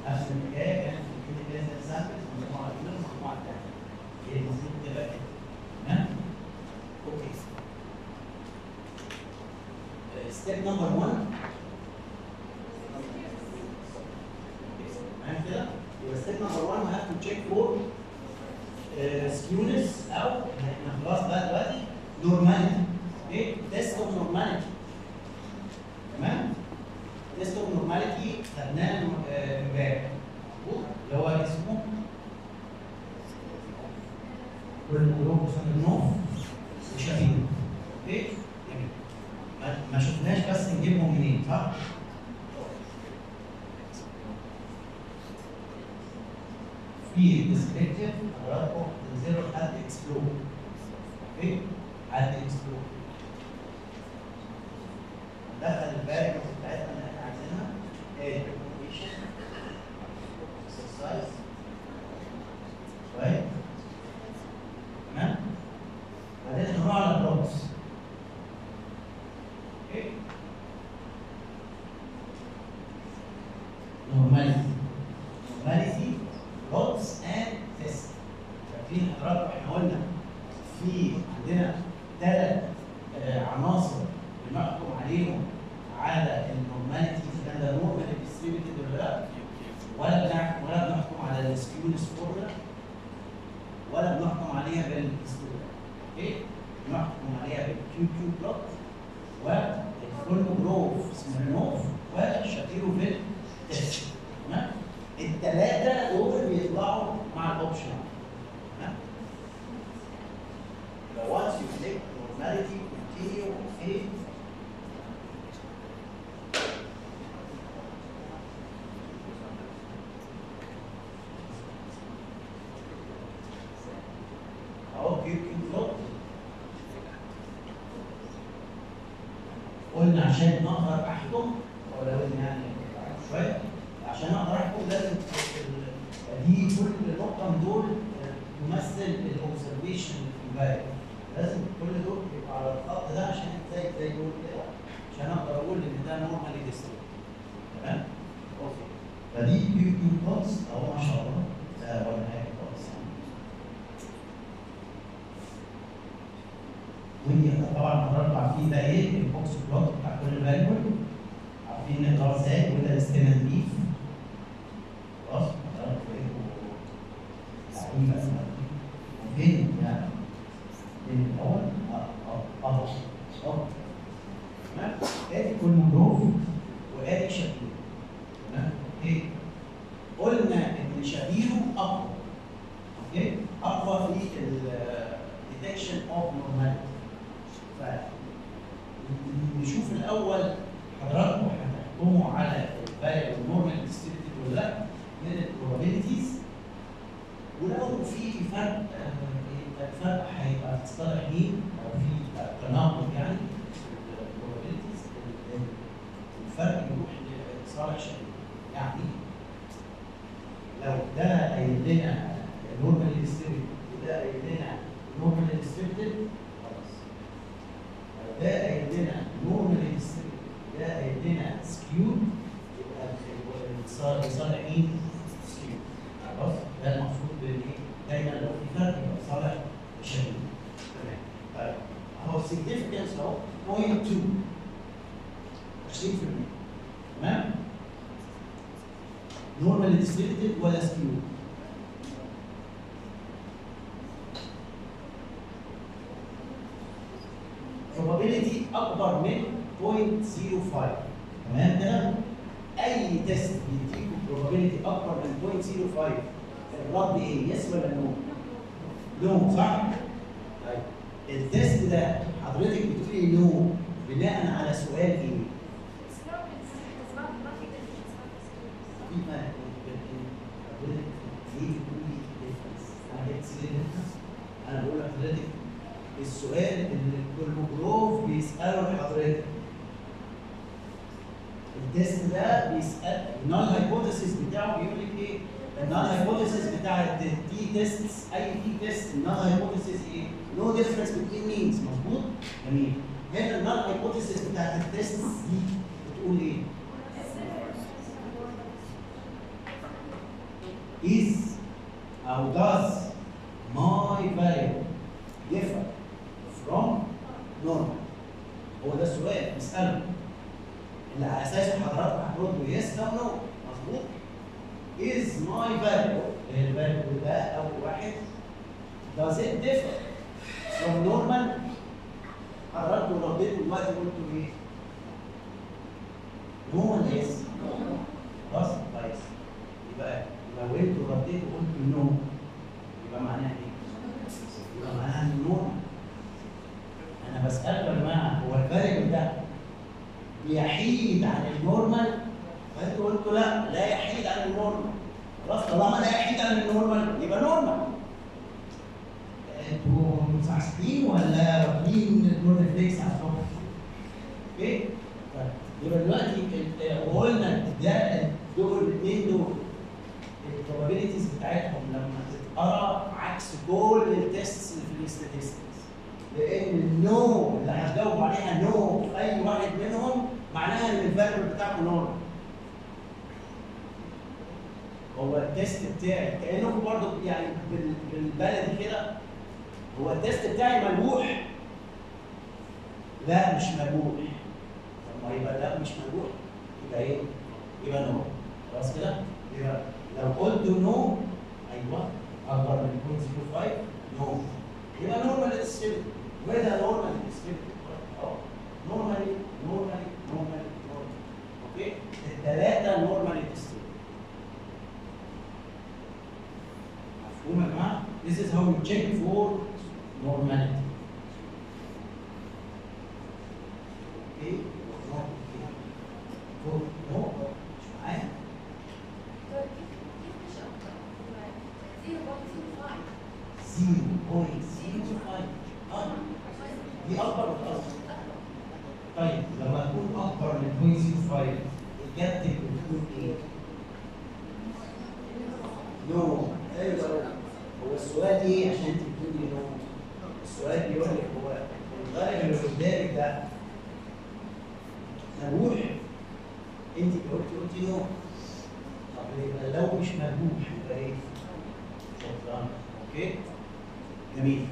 نفس الحكايه كانت في الكلينيكال سامبلز مجموعه اولى والمجموعه الثانيه هي المفروض تبقى كده تمام؟ اوكي ستيب نمبر 1 تمام كده؟ يبقى ستيب نمبر 1 هاف تو تشيك فور سكيونس او احنا خلاص بقى دلوقتي نورماليتي اوكي؟ تيست اوف نورماليتي تمام؟ تيست اوف نورماليتي خدناه آه، امبارح مظبوط؟ اللي هو اسمه والجروب نوف وشافين اوكي؟ جميل ما- ما شفناش بس نجيبهم منين صح؟ في ديسكريبتيف حضراتكم تنزلوا لحد اكسبلور اوكي؟ حد اكسبلور دخل الفاريبلز بتاعتنا اللي احنا عايزينها ايه ريكومنديشن اكسرسايز كويس تمام بعدين نروح على بلوكس اوكي نورماليتي نورماليتي بلوكس اند تيست فاكرين حضراتكم احنا قلنا في عندنا ثلاث عناصر بنحكم عليهم على النورماليتي اذا كان ده نورمال ديستريبيوتد ولا لا ولا بنحكم ولا بنحكم على السكيونس فورمولا ولا بنحكم عليها بالاسلوب اوكي بنحكم عليها بالكيو كيو بلوك والفولموجروف سميرنوف والشاتيروفيل تيست تمام الثلاثه دول بيطلعوا مع الاوبشن تمام يبقى once you click normality continue okay اهو كيو كيو فلوت قلنا عشان نقدر احكم ولو ان يعني شويه عشان اقدر احكم لازم ال- دي كل نقطه من دول تمثل الاوبزرفيشن في الفاريبل لازم كل دول يبقى على الخط ده عشان زي زي دول كده عشان اقدر اقول ان ده نورمالي ديستريبيوتد تمام؟ اوكي فدي كيو كيو بلوتس اهو ما شاء الله ده ولا حاجه خالص يعني ودي طبعا حضرتك عارفين ده ايه البوكس بلوت بتاع كل فاليبل عارفين نقراه ازاي وده الستيمن بيف خلاص حضرتك بقيتوا لعيبه وفين يعني فين الاول اه اه اه اه تمام ادي كل جروف وادي شكله تمام اوكي قلنا ان شبيهه اقوى اوكي اقوى في الديتكشن اوف نورماليتي نشوف الاول حضراتكم هتحكموا على الفاريبل نورمال ديستريبيوتد ولا لا من البروبابيلتيز ولو في فرق آه، فرق هيبقى في اصطلاح مين او في تناقض يعني في البروبابيلتيز الفرق يروح لصالح شديد يعني لو ده قايل لنا نورمال ديستريبيوتد وده قايل لنا نورمال ديستريبيوتد خلاص لو ده قايل لنا نورمال ديستريبيوتد ده قايل لنا سكيو يبقى صار صالح مين؟ سكيو خلاص ده المقصود بالايه؟ دايما لو في فرق يبقى صالح شديد تمام طيب اهو السيجنفكنس اهو 0.2 20% تمام؟ نورمال ديستريبيوتد ولا سكيو؟ probability اكبر من 0.05 تمام كده؟ اي تيست بيديكوا probability اكبر من 0.05 الرد ايه؟ يس ولا نو؟ نو صح؟ طيب التيست ده حضرتك بتقولي نو بناء على سؤال ايه؟ في فرق بين حضرتك ليه بتقولي difference؟ انا جبت سيرة difference؟ انا بقول لحضرتك السؤال اللي الكولموجروف بيساله لحضرتك التيست ده بيسال النال هايبوثيسيس بتاعه بيقول لك ايه؟ النال هايبوثيسيس بتاع التي تيست اي تي تيست النال هايبوثيسيس ايه؟ نو ديفرنس بين مينز مظبوط؟ جميل هنا النال هايبوثيسيس بتاعت التيست دي بتقول ايه؟ is او does my variable differ from normal هو ده السؤال اساله اللي على اساسه حضراتكم هتردوا يس او نو مظبوط is my variable اللي هي الفاريبل ده اول واحد does it differ from normal حضراتكم رديتوا دلوقتي قلتوا ايه؟ نو ولا يس؟ خلاص كويس يبقى لو انتوا رديتوا قلتوا نو يبقى معناها ايه؟ يبقى معناها ان نورمال انا بسالكم يا جماعه هو الفاريبل ده بيحيد عن النورمال فانتوا قلتوا لا لا يحيد عن النورمال خلاص طالما لا يحيد عن النورمال يبقى نورمال انتوا مصحصحين ولا واكلين النور ريفلكس على الصبح؟ اوكي؟ طيب يبقى دلوقتي ال- وقلنا ده دول الاثنين دول البروبابيلتيز بتاعتهم لما تتقرا عكس كل التيستس اللي في الاستاتستكس لان النو اللي هتجاوبوا عليها نو في اي واحد منهم معناها ان الفاريبل بتاعكم نورمال هو التيست بتاعي كانكم برضو يعني بال- بالبلدي كده هو التيست بتاعي ملوح لا مش ملوح طب ما يبقى لا مش ملوح يبقى ايه؟ يبقى نو خلاص كده؟ يبقى لو قلت نو ايوه اكبر من 0.05 نو يبقى نورمال ديستريبيوت وده نورمال ديستريبيوت اه نورمالي نورمالي نورمالي نورمالي اوكي الثلاثه نورمالي ديستريبيوت مفهوم يا جماعه؟ This is how you check for normality. اوكي؟ نو اوكي. فوق نو مش معايا؟ طيب كيف كيف مش اكتر؟ 0.05 0.05 اه دي اكبر ولا اصغر؟ طيب لما تكون اكبر من 0.05 اجابتك بتكون ايه؟ نو ايوه هو السؤال ايه عشان انت بتقولي نو؟ السؤال بيقول لك هو الغالب اللي قدامك ده ملوح انت قلتي قلتي نو طب يبقى لو مش ملوح يبقى ايه؟ شكرا اوكي جميل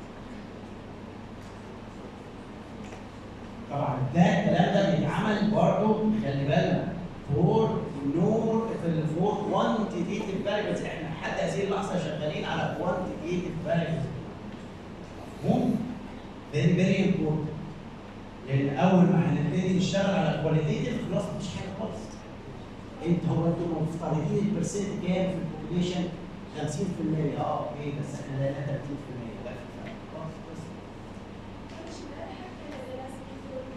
طبعا ده الكلام ده بيتعمل برضه خلي بالنا فور نور في الفور كوانتيتيف فاريبلز احنا لحد هذه اللحظه شغالين على كوانتيتيف فاريبلز مفهوم؟ فيري فيري امبورتنت لان اول ما هنبتدي نشتغل على كواليتيف خلاص مفيش حاجه خالص انت هو انتوا مفترضين البرسنت كام في البوبوليشن 50% اه اوكي بس احنا لقينا 30% لا في فرق. خلاص بس مش امبارح حكينا اللي لازم يكون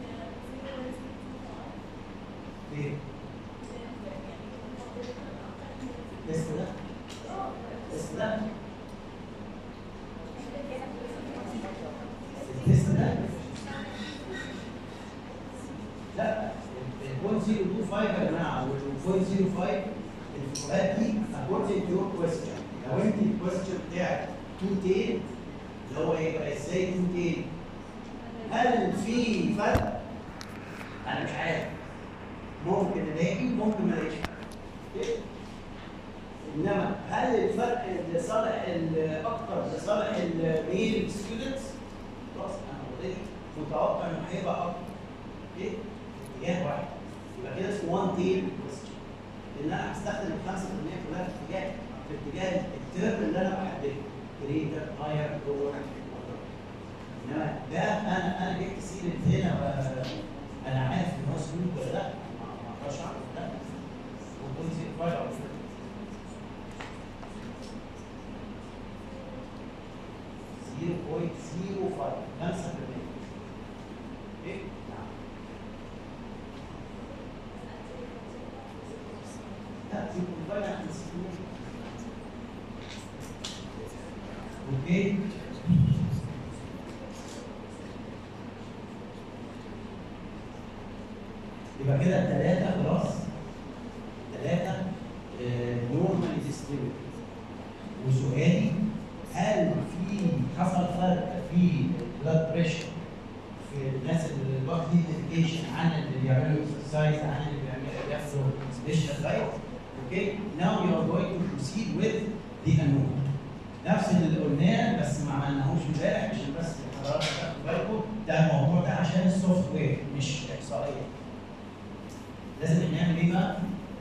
0.05 ليه؟ لسه ده؟ لسه ده؟ لسه ده؟ لا ال 0.025 يا جماعه وال 0.05 الفروقات دي according to your question لو انت الكويستشن بتاعك 2 تيل اللي هو يبقى ازاي 2 تيل؟ هل في فرق؟ انا مش عارف ممكن الاقي ممكن ما الاقيش أوكي؟ انما هل الفرق لصالح ال- اكتر لصالح الميل ستودنتس؟ خلاص انا اوريدي متوقع انه هيبقى اكتر اوكي؟ اتجاه واحد يبقى كده اسمه وان تيل كويستشن لان انا هستخدم ال 5% كلها في اتجاه في اتجاه الترم اللي انا بحدده جريتر هاير لور انما ده انا انا جبت سيره هنا و- انا عارف ان هو سلوك ولا لا ما ما اقدرش اعرف لا وكنت فايل على فكره زيرو بوينت زيرو فايف خمسة في المية اوكي نعم لا زيرو بوينت فايف احنا نسيبه اوكي يبقى كده الثلاثة خلاص ثلاثة نورمالي ديستريبيوتد وسؤالي هل في حصل فرق في البلاد بريشر في الناس اللي واخدين ميديكيشن عن اللي بيعملوا اكسرسايز عن اللي بيعملوا بياخدوا سبيشال دايت اوكي نو now you are going to proceed with the ANOVA نفس اللي قلناه بس ما عملناهوش امبارح عشان بس حضرتك تاخدوا بالكم ده الموضوع ده عشان السوفت وير مش احصائيه لازم نعمل ايه بقى؟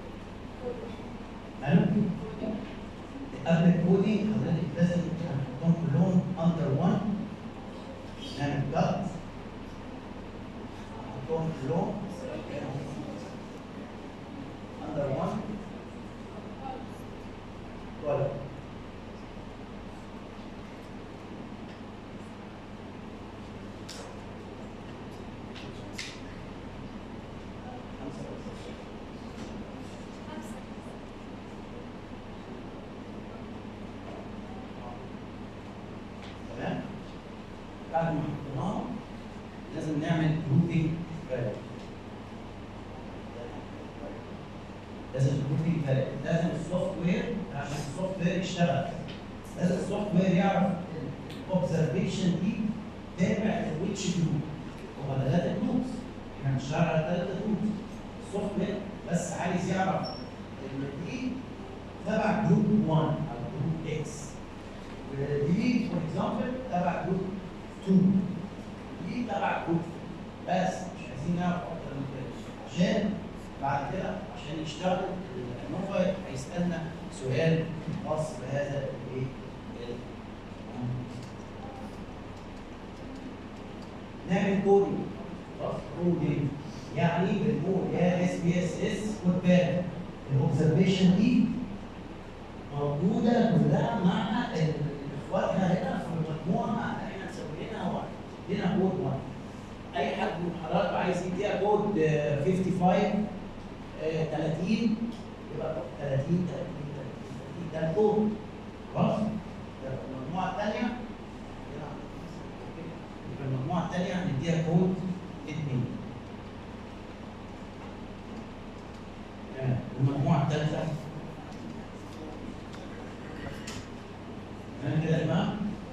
قالوا قبل الكودينج حضرتك لازم تحطهم كلهم اندر 1 نعمل كات نحطهم كلهم اندر 1 ولا تمام بعد ما حطيناهم لازم نعمل جروبنج لازم جروبنج لازم السوفت وير عشان السوفت وير يشتغل لازم السوفت وير يعرف الاوبزرفيشن دي تابع لويتش جروب هو ده ثلاثه جروبس احنا بنشتغل على ثلاثه جروبس السوفت وير بس عايز يعرف ان دي تبع جروب 1 او جروب اكس دي فور اكزامبل تبع جروب 2 دي تبع جروب بس مش عايزين نعرف اكتر من كده عشان بعد كده عشان يشتغل النوفا هيسالنا سؤال خاص بهذا الايه ال- نعمل كودينج خلاص كودينج يعني بنقول يا اس بي اس اس خد بالك الاوبزرفيشن دي موجوده كلها مع ال- اخواتها هنا في المجموعه احنا مسويينها واحد هنا كود واحد اي حد من حضراتكم عايز يديها كود آه، 55 آه، 30 يبقى 30 30 30 ده الكود خلاص ده المجموعه الثانيه يبقى المجموعه الثانيه هنديها كود 2 تمام المجموعه الثالثه تمام كده يا جماعه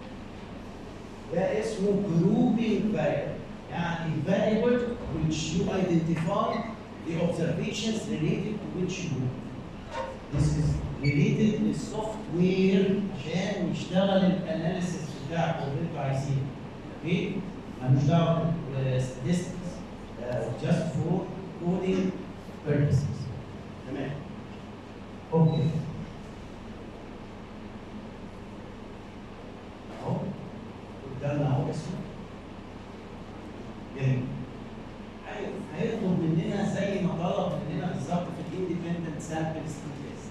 ده اسمه grouping variable يعني variable which you identify the observations related to which group this is related للسوفت وير عشان يشتغل الاناليسيس بتاعكم اللي انتوا عايزينه اوكي ملوش دعوه بالستاتستكس just for coding purposes تمام اوكي اهو قدامنا اهو اسمه جميل هي- هيطلب مننا زي ما طلب مننا بالظبط في الاندبندنت سامبل تيست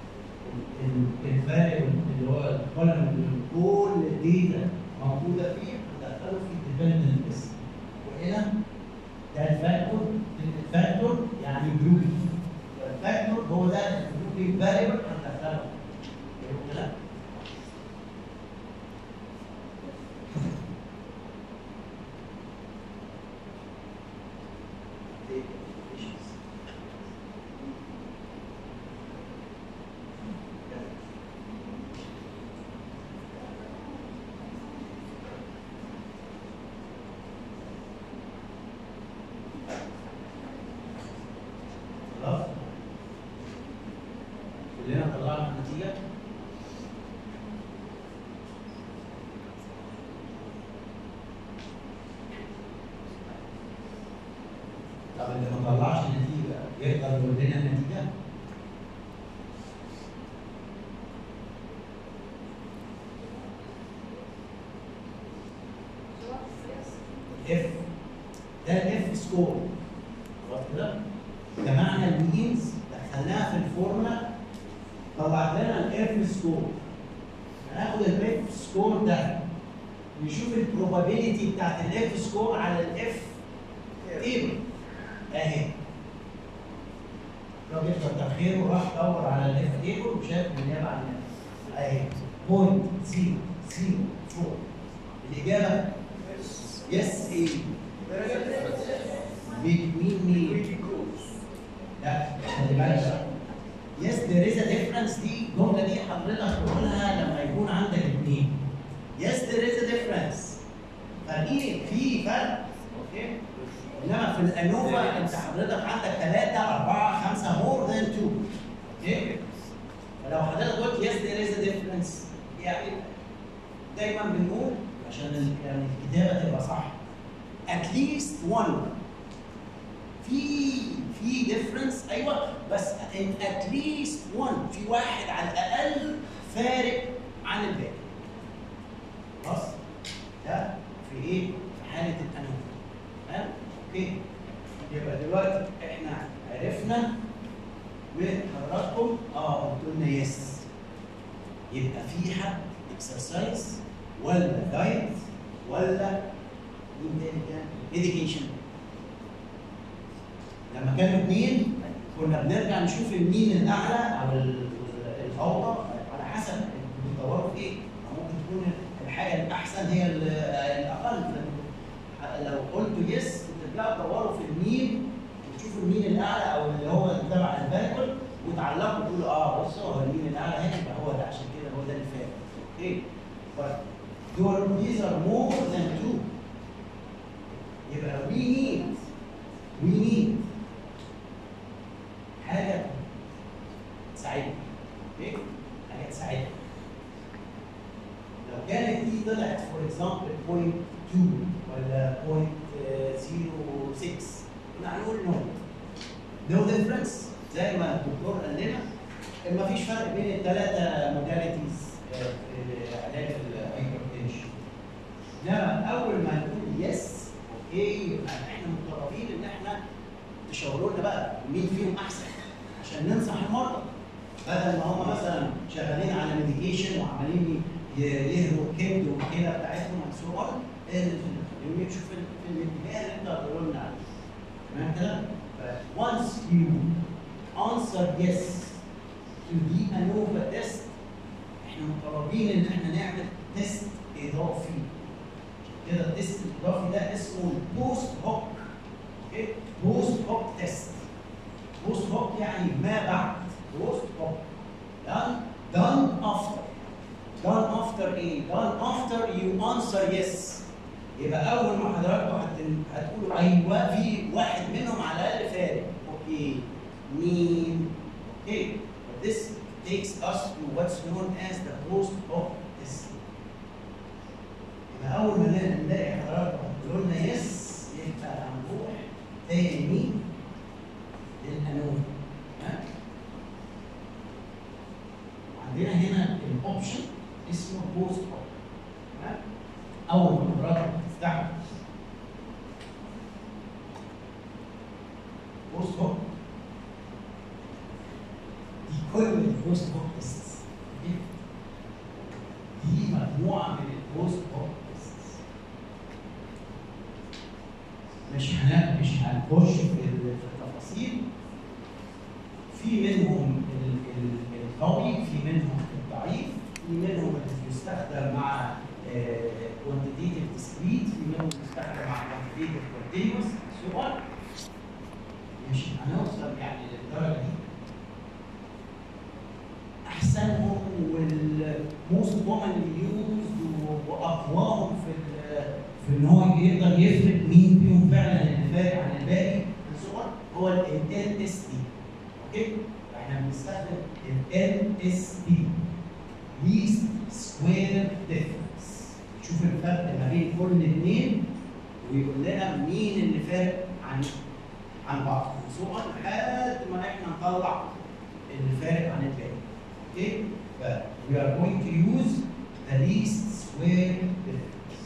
الفارق اللي هو الكولم اللي كل الداتا موجوده فيه هندخله في الديبندنت تيست وهنا ده الفاكتور الفاكتور يعني جروبي الفاكتور هو ده الجروبي فاريبل هندخله فهمت كده؟ خلاص كلنا طلعنا النتيجه طب اللي ما طلعش النتيجه يقدر يقول لنا النتيجه اف ده الاف سكور خلاص كده جمعنا المينز دخلناها في الفورمولا طلعت لنا الاف سكور هناخد الاف سكور ده نشوف البروبابيلتي بتاعت الاف سكور على الاف تيبل اهي الراجل كتر خيره راح دور على الاف تيبل وشاف بالنيابه عن الناس اهي بوينت زيرو زيرو فور الاجابه يس ايه between me لا خلي بالك يس there is a difference دي الجمله دي حضرتك تقولها لما يكون عندك اثنين يس there is a difference فرقين في فرق اوكي انما في الانوفا انت حضرتك عندك ثلاثه اربعه خمسه more than two اوكي يعني دايما بنقول عشان ال- يعني الكتابه تبقى صح at least one في في ديفرنس ايوه بس in at least one في واحد على الاقل فارق عن الباقي خلاص ده في ايه؟ في حاله الانومي تمام؟ اوكي يبقى دلوقتي احنا عرفنا وحضراتكم اه قلت لنا يس يبقى في حد اكسرسايز ولا دايت ولا مين تاني كان؟ education لما كانوا اثنين كنا بنرجع نشوف المين الاعلى او ال- الاوطى على حسب بيدوروا في ايه ممكن تكون الحاجه الاحسن هي ال- الاقل لو قلتوا يس بترجعوا تدوروا في المين وتشوفوا المين الاعلى او اللي هو تبع الفاريبل وتعلقوا تقولوا اه بصوا هو المين الاعلى هنا يبقى هو ده عشان كده هو ده اللي فارق اوكي طيب دول these are more than two يبقى we need we need حاجه تساعدنا اوكي حاجه تساعدنا لو كانت دي طلعت فور اكزامبل بوينت 2 ولا بوينت 06 كنا هنقول نو نو ديفرنس زي ما الدكتور قال لنا ما فيش فرق بين الثلاثه موداليتيز في علاج الهايبرتنشن انما اول ما نقول يس اوكي يبقى احنا مطالبين ان احنا تشاوروا لنا بقى مين فيهم احسن عشان ننصح المرضى بدل ما هم مثلا شغالين على ميديكيشن وعمالين ي- يهروا الكبد والكلى بتاعتهم and so on يمشوا في ال- في الاتجاه اللي انت هتقول لنا عليه تمام كده؟ ف- once you answer yes to the ANOVA test احنا مطالبين ان احنا نعمل تيست اضافي كده التيست الاضافي ده اسمه البوست هوك اوكي بوست هوك تيست بوست هوك يعني ما بعد بوست هوك done done after done after ايه done after you answer yes يبقى اول ما حضراتكم هت- هتقولوا ايوه في واحد منهم على الاقل فارق اوكي مين اوكي but this takes us to what's known as the post hoc test يبقى اول ما نلاقي نلاقي حضراتكم هتقولوا لنا يس يبقى هنروح تاني للانوم ها عندنا هنا الاوبشن اسمه بوست هوك ها اول ما حضراتكم تفتحوا بوست هوك دي كل البوست هوك تيست دي مجموعه من البوست هوك تيست مش هن مش هنخش في ال- في التفاصيل في منهم ال- ال- القوي في منهم الضعيف في منهم اللي بيستخدم مع كوانتيتيف ديسكريت في منهم بيستخدم مع كوانتيتيف كونتينوس سو اون مش هنوصل يعني للدرجه دي احسنهم والموست كومنلي يوزد واقواهم في ال- في ان هو يقدر يفرق مين فيهم فعلا اللي فارق عن الباقي الصور هو ال اس دي اوكي احنا بنستخدم ال اس دي least square difference شوف الفرق ما بين كل اثنين ويقول لنا مين اللي فارق عن عن بعض سواء لحد ما احنا نطلع اللي فارق عن الباقي اوكي ف we are going to use the least square difference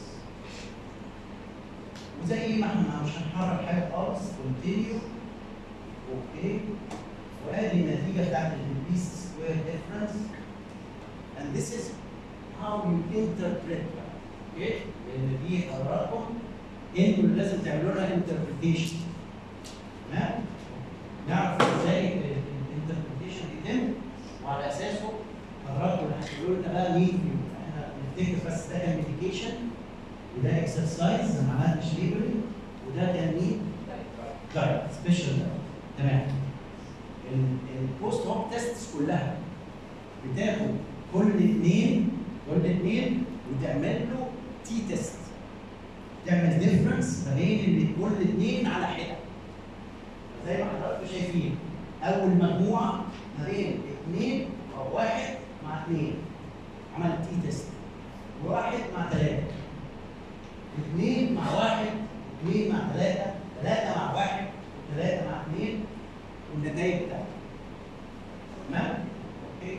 وزي ما احنا مش هنحرك حاجه خالص continue اوكي وادي النتيجه بتاعت ال least square difference and this is how you interpret اوكي لان دي حضراتكم انتوا اللي لازم تعملوا لها interpretation تمام نعرف ازاي الانتربريتيشن يتم وعلى اساسه حضراتكم اللي هتقولوا لنا بقى مين فيهم احنا نفتكر بس ده كان ميديكيشن وده اكسرسايز ما عملناش ليبرنج وده كان مين؟ دايت سبيشال تمام البوست هوك تيستس كلها بتاخد كل اثنين كل اثنين وتعمل له تي تيست تعمل ديفرنس ما بين اللي كل اثنين على حده زي ما حضراتكم شايفين اول مجموعه ما بين اثنين او واحد مع اثنين عملت تي تيست واحد مع ثلاثة اثنين مع واحد اثنين مع ثلاثة ثلاثة مع واحد ثلاثة مع اثنين والنتائج بتاعتها تمام؟ اوكي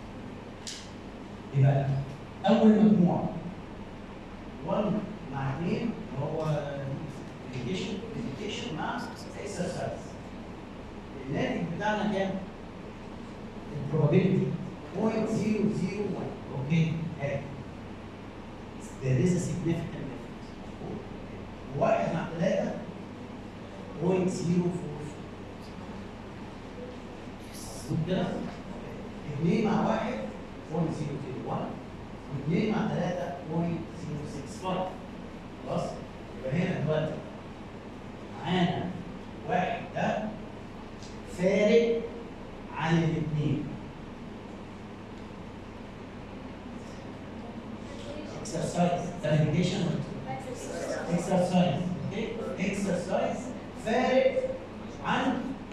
يبقى أول مجموعة 1 مع 2 اللي هو education education مع exercise الناتج بتاعنا كام؟ البروبابيلتي 0.001 اوكي هاي there is a significant difference واحد مع ثلاثة 0.044 مظبوط كده؟ اثنين مع واحد 0.001 واثنين مع ثلاثة 0.065 خلاص؟ يبقى هنا دلوقتي معانا واحد ده فارق عن الاثنين exercise clarification exercise okay exercise فارق عن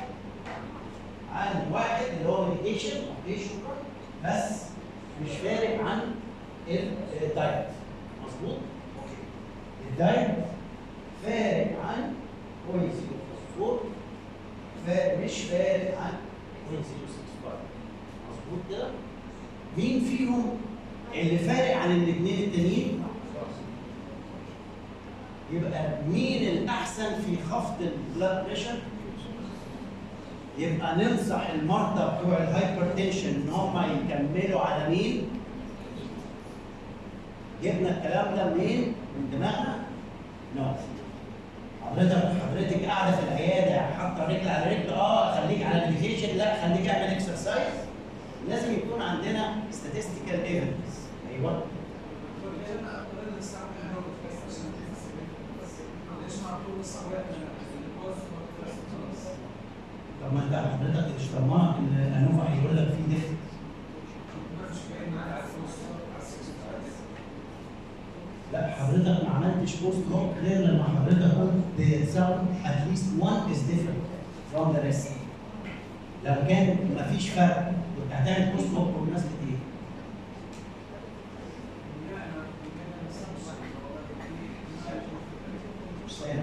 عن واحد اللي هو meditation اوكي شكرا بس مش فارق عن الدايت مظبوط اوكي الدايت فارق عن 0.0 فارق مش فارق عن 0.065 مظبوط كده مين فيهم اللي فارق عن الاثنين التانيين يبقى مين الاحسن في خفض البلاد بريشر يبقى ننصح المرضى بتوع الهايبرتنشن ان هم يكملوا على مين جبنا الكلام ده منين من دماغنا نو حضرتك حضرتك قاعده في العياده حاطه رجل على رجل اه خليك على ميديكيشن لا خليك اعمل اكسرسايز لازم يكون عندنا statistical evidence ايوه طب ما انت حضرتك مش طماع ان انوفا هيقول لك في دفء لا حضرتك ما عملتش بوست هوك غير لما حضرتك قلت the sound at least one is different from the rest لو كان مفيش فرق كنت هتعمل بوست هوك بمناسبة ايه؟ مش فاهم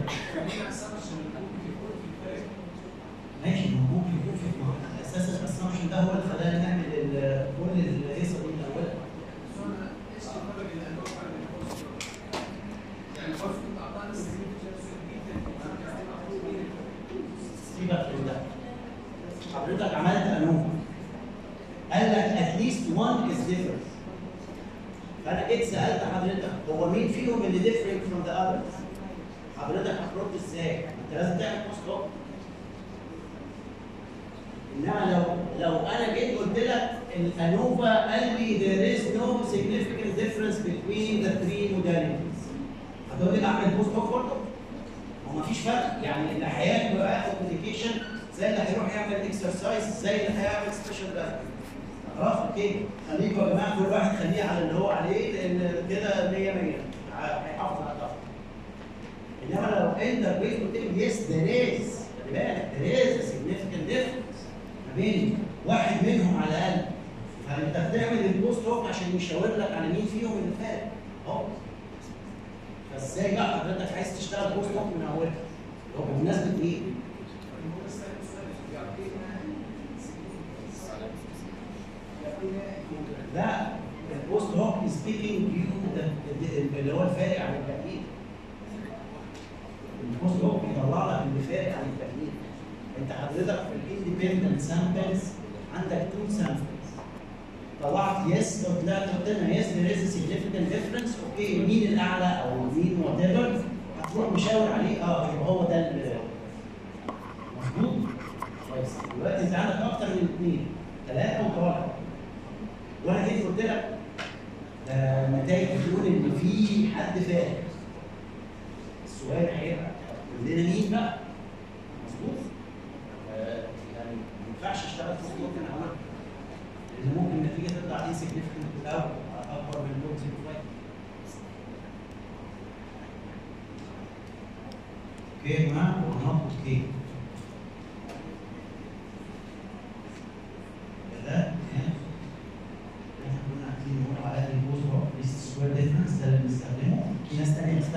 ماشي ما هو ممكن يكون في ما هو اساس الاسامبشن ده هو اللي خلانا نعمل ال- كل الهيصه دي من اولها سيبك من ده حضرتك عملت انوفا قال لك at least one is different فانا جيت سالت حضرتك هو مين فيهم اللي different from the others حضرتك هترد ازاي؟ انت لازم تعمل بوست هوك انما لو لو انا جيت قلت لك الانوفا قال لي there is no significant difference between the three modalities هتقول لي اعمل بوست هوك برضه؟ هو مفيش فرق يعني اللي هياخد ياخد ميديكيشن زي اللي هيروح يعمل اكسرسايز زي اللي هيعمل سبيشال دايت خلاص اوكي خليكم يا جماعه كل واحد خليه على اللي هو عليه لان كده 100 100 هيحافظ على الضغط انما لو انت جيت قلت لي يس ذير از خلي بالك ذير از significant difference ما بين واحد منهم على الاقل فانت بتعمل البوست هوك عشان يشاور لك على مين فيهم اللي فارق اهو فازاي بقى حضرتك عايز تشتغل بوست هوك من اولها؟ هو بمناسبه ايه؟ لا البوست هوك از سبيكينج يو اللي هو الفارق عن التأكيد البوست هوك بيطلع لك اللي فارق عن التأكيد انت حضرتك في الاندبندنت سامبلز عندك تو سامبلز طلعت يس لو طلعت قلت لنا يس there is a significant difference اوكي مين الاعلى او مين وات ايفر هتروح مشاور عليه اه يبقى هو ده ال- مظبوط كويس دلوقتي انت عندك اكتر من اثنين ثلاثه وطالع وانا جيت قلت لك ده النتائج بتقول ان في حد فارق السؤال هيبقى قول لنا مين بقى مظبوط آه، يعني ما ينفعش اشتغل في ممكن اعمل لان ممكن النتيجه تطلع انسجنفكت او اكبر من بوينت 05 اوكي يا جماعه هنحط اوكي ده هنا احنا كنا عايزين نقول على البوز هو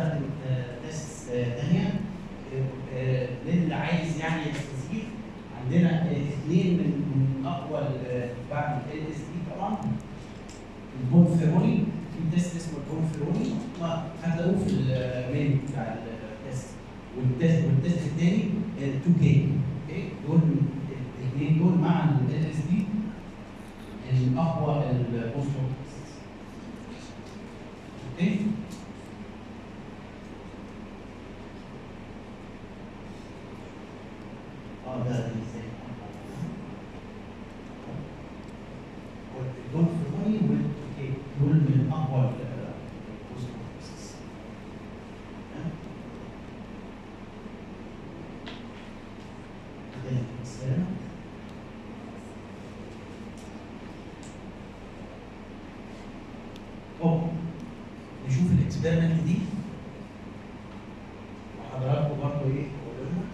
هنستخدم تيست ثانيه آه، للي عايز يعني يستزيد عندنا آه، اثنين من من اقوى ال- بعد ال اس دي طبعا البونفيروني في تيست اسمه البونفيروني ما هتلاقوه في المين بتاع التيست والتيست والتيست الثاني 2 كي اوكي دول الاثنين دول مع ال اس دي الاقوى البوست اوكي اه ده دي ازاي دول في الرأي اوكي دول من اقوى البوست السلام أوه. نشوف الاكسبيرمنت دي وحضراتكم برضه ايه قولوا لنا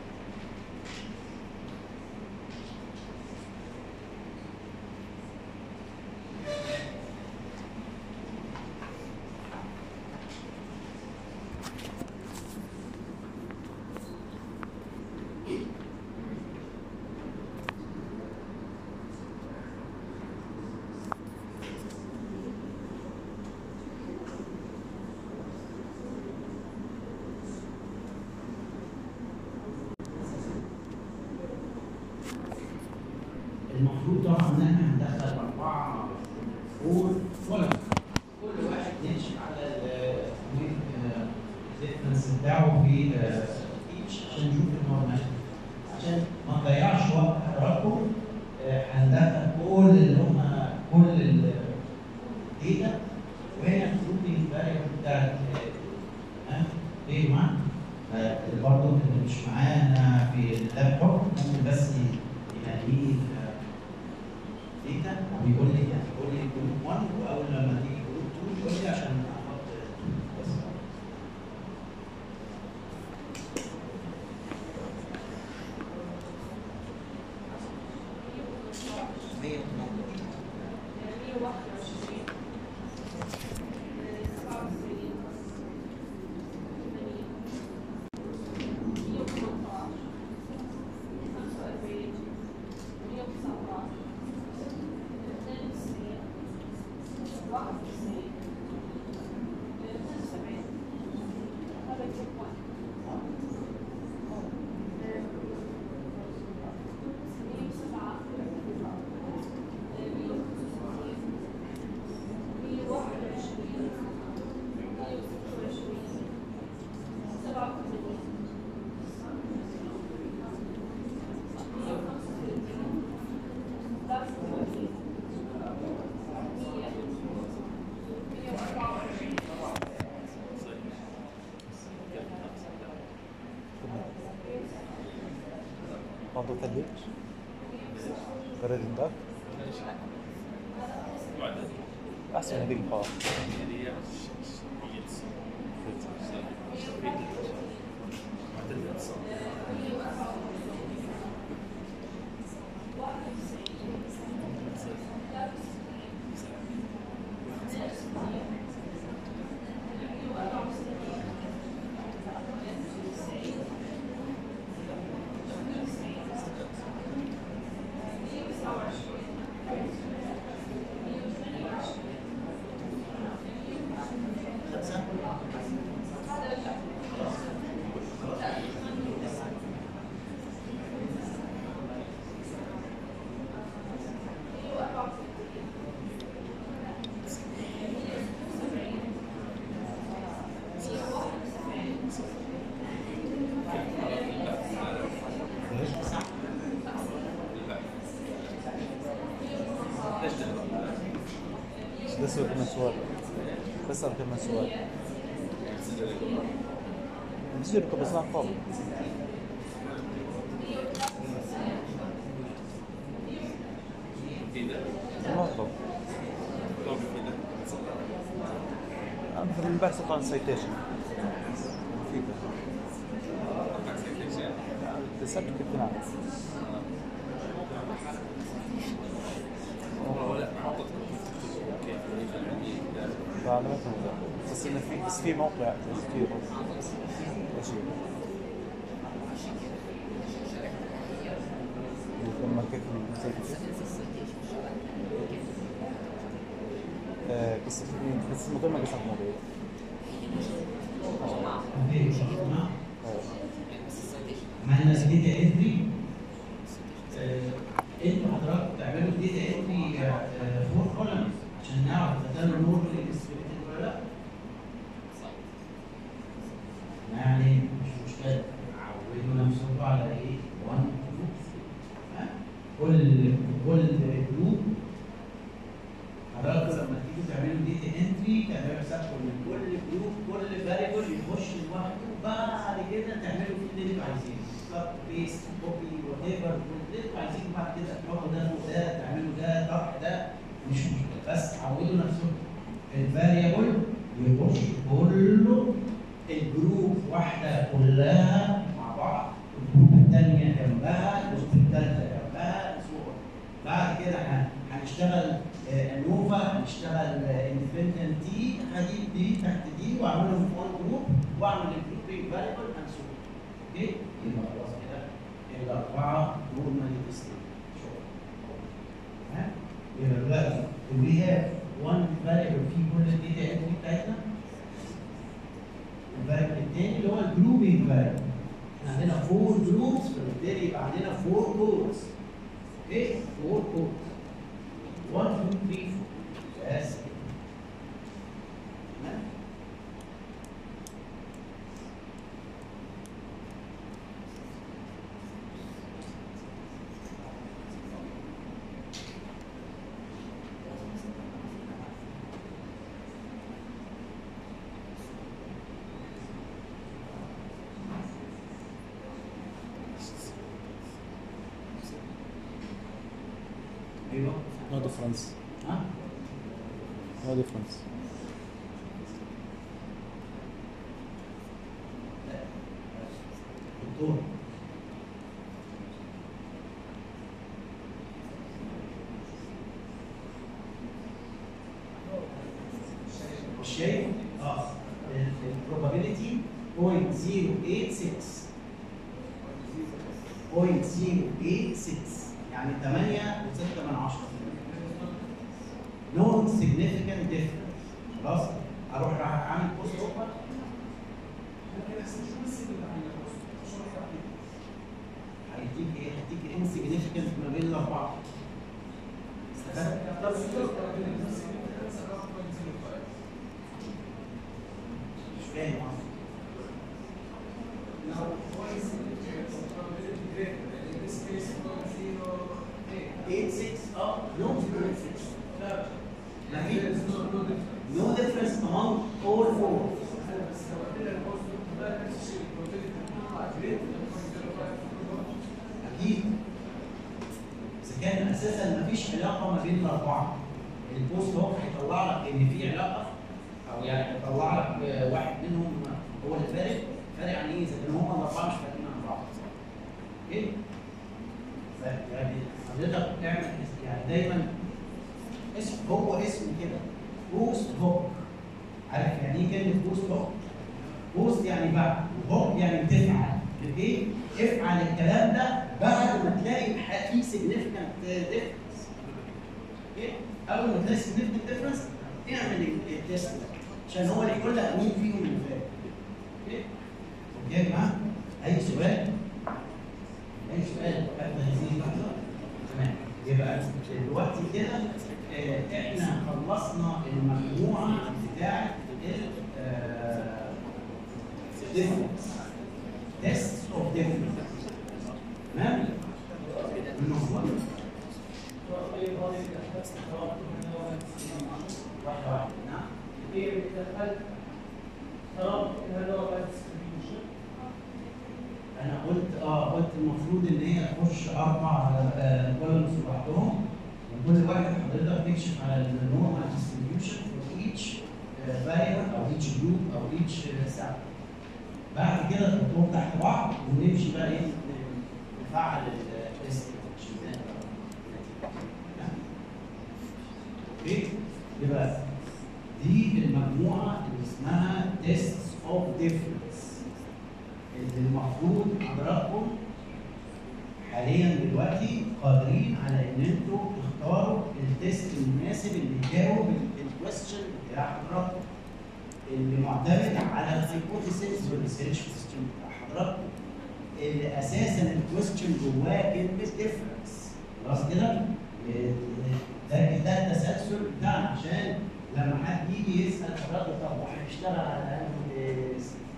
المفروض طبعا ان احنا هندخل اربعه فور كولم كل واحد يمشي على الديفرنس بتاعه في ايتش عشان نشوف النورمال عشان ما نضيعش وقت حضراتكم آه، هندخل كل اللي هم كل الداتا وهنا الجروبنج فاريبل بتاعت تمام ايه يا جماعه؟ آه، برضه اللي مش معانا في اللابتوب ممكن بس يلاقيه داتا وبيقول لي بيقول لي جروب 1 واول لما تيجي جروب 2 يقول لي عشان احط بس برضه تلهيج جرد ده احسن من هذيك الخاص بس كمان سؤال بس كمان سؤال بصير بس not problem المطلب مثل البحث عن سيتيشن في السبت كنت نعرف فعلامات المدى بس انه في بس في موقع تسجيل اشياء لما كيف المسجل آه، بس في بس من غير ما قصة موبايل اوكي تمام آه. عملنا داتا انتري انتوا حضراتكم بتعملوا داتا انتري فور كولمز عشان نعرف اذا كان النور ديستريبيوتد ولا لا يعني مش مشكله عودوا نفسكم على ايه 1 2 كل كل جروب حضراتكم لما تيجوا تعملوا داتا انتري تعملوا حسابكم ان كل جروب كل فاريبل يخش لوحده بعد كده تعملوا فيه اللي انتوا عايزينه كات بيست كوبي وات ايفر اللي انتوا عايزينه بعد كده تروحوا ده فوق ده تعملوا ده طرح ده مش مشكله بس عودوا نفسكم الفاريبل يخش كله الجروب واحده كلها مع بعض الجروب الثانيه جنبها الجروب الثالثه جنبها اسبوع بعد كده هن- هنشتغل آه، نوفا هنشتغل اندبندنت تي هجيب دي تحت دي واعملهم في وان جروب واعمل الجروبينج فاريبل اند سو اوكي يبقى خلاص كده الاربعه نورمالي ديستريبيوتد ها يبقى دلوقتي we have one variable في كل الداتا انتري بتاعتنا الفاريبل الثاني اللي هو الجروبينج فاريبل احنا عندنا فور جروبس فبالتالي يبقى عندنا فور كودز اوكي فور كودز 1 2 3 4 بس كده. تمام ايوه No difference. ها No difference. دكتور مش شايف؟ اه البروبابيلتي 0.086 0.086 يعني 8 و6 من 10 no significant difference خلاص اروح راح اعمل بوست اوبر هيديك ايه؟ هيديك insignificant ما بين الاربعه استفدت؟ مش فاهم اصلا 86 اه no difference ما في no difference among all four اكيد اذا كان اساسا ما فيش علاقه ما بين الاربعه البوست هو هيطلع لك ان في علاقه او يعني هيطلع لك آه، واحد منهم هو اللي فارق فارق عن ايه اذا كانوا هم الاربعه مش فارقين عن بعض ايه يعني حضرتك اعمل اس- يعني دايما اسم هو اسم كده بوست هوك عارف يعني ايه كلمه بوست هوك؟ بوست يعني بعد وهوك يعني بتفعل ايه؟ افعل الكلام ده بعد ما تلاقي ح- في significant difference ايه؟ اول ما تلاقي significant difference اعمل ال- التست ده عشان هو اللي يقول لك مين فيهم اللي فات اوكي؟ اوكي يا جماعه؟ اي سؤال؟ اي سؤال قبل هذه اللحظه؟ تمام يبقى دلوقتي كده آه، احنا خلصنا المجموعه بتاعت ال difference tests of difference تمام؟ الموضوع واحده واحده نعم انا قلت اه قلت المفروض ان هي تخش اربع كولمز لوحدهم وكل واحد حضرتك تكشف على النورمال ديستريبيوشن فور ايتش فاريبل او ايتش جروب او ايتش ساعه بعد كده تحطهم تحت بعض ونمشي بقى ايه نفعل التست عشان ده اوكي يبقى دي المجموعه اللي اسمها تيست اوف ديفرنس اللي المفروض حضراتكم حاليا دلوقتي قادرين على ان انتوا تختاروا التيست المناسب اللي يجاوب الكويستشن بتاع حضراتكم اللي معتمد على الهايبوثيسيس والريسيرش سيستم بتاع حضراتكم اللي اساسا الكويستشن جواه كلمه ديفرنس خلاص كده؟ ده ده التسلسل بتاعنا عشان لما حد يجي يسال حضرتك طب وهنشتغل على انهي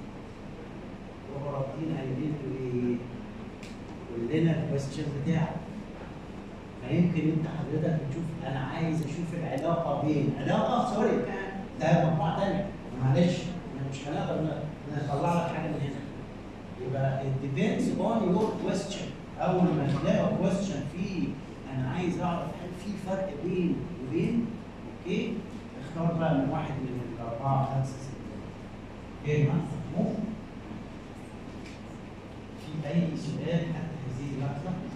ورابطين قايلين له ايه؟ قول لنا الكويستشن بتاعك فيمكن انت حضرتك بتشوف انا عايز اشوف العلاقه بين علاقه سوري ده مجموعه ثانيه معلش احنا مش هنقدر ن- نطلع لك حاجه من هنا يبقى it depends on your question اول ما تلاقي question فيه انا عايز اعرف هل في فرق بين وبين اوكي اختار بقى من واحد من الاربعه خمسه سته اوكي مفهوم في اي سؤال حتى هذه اللحظه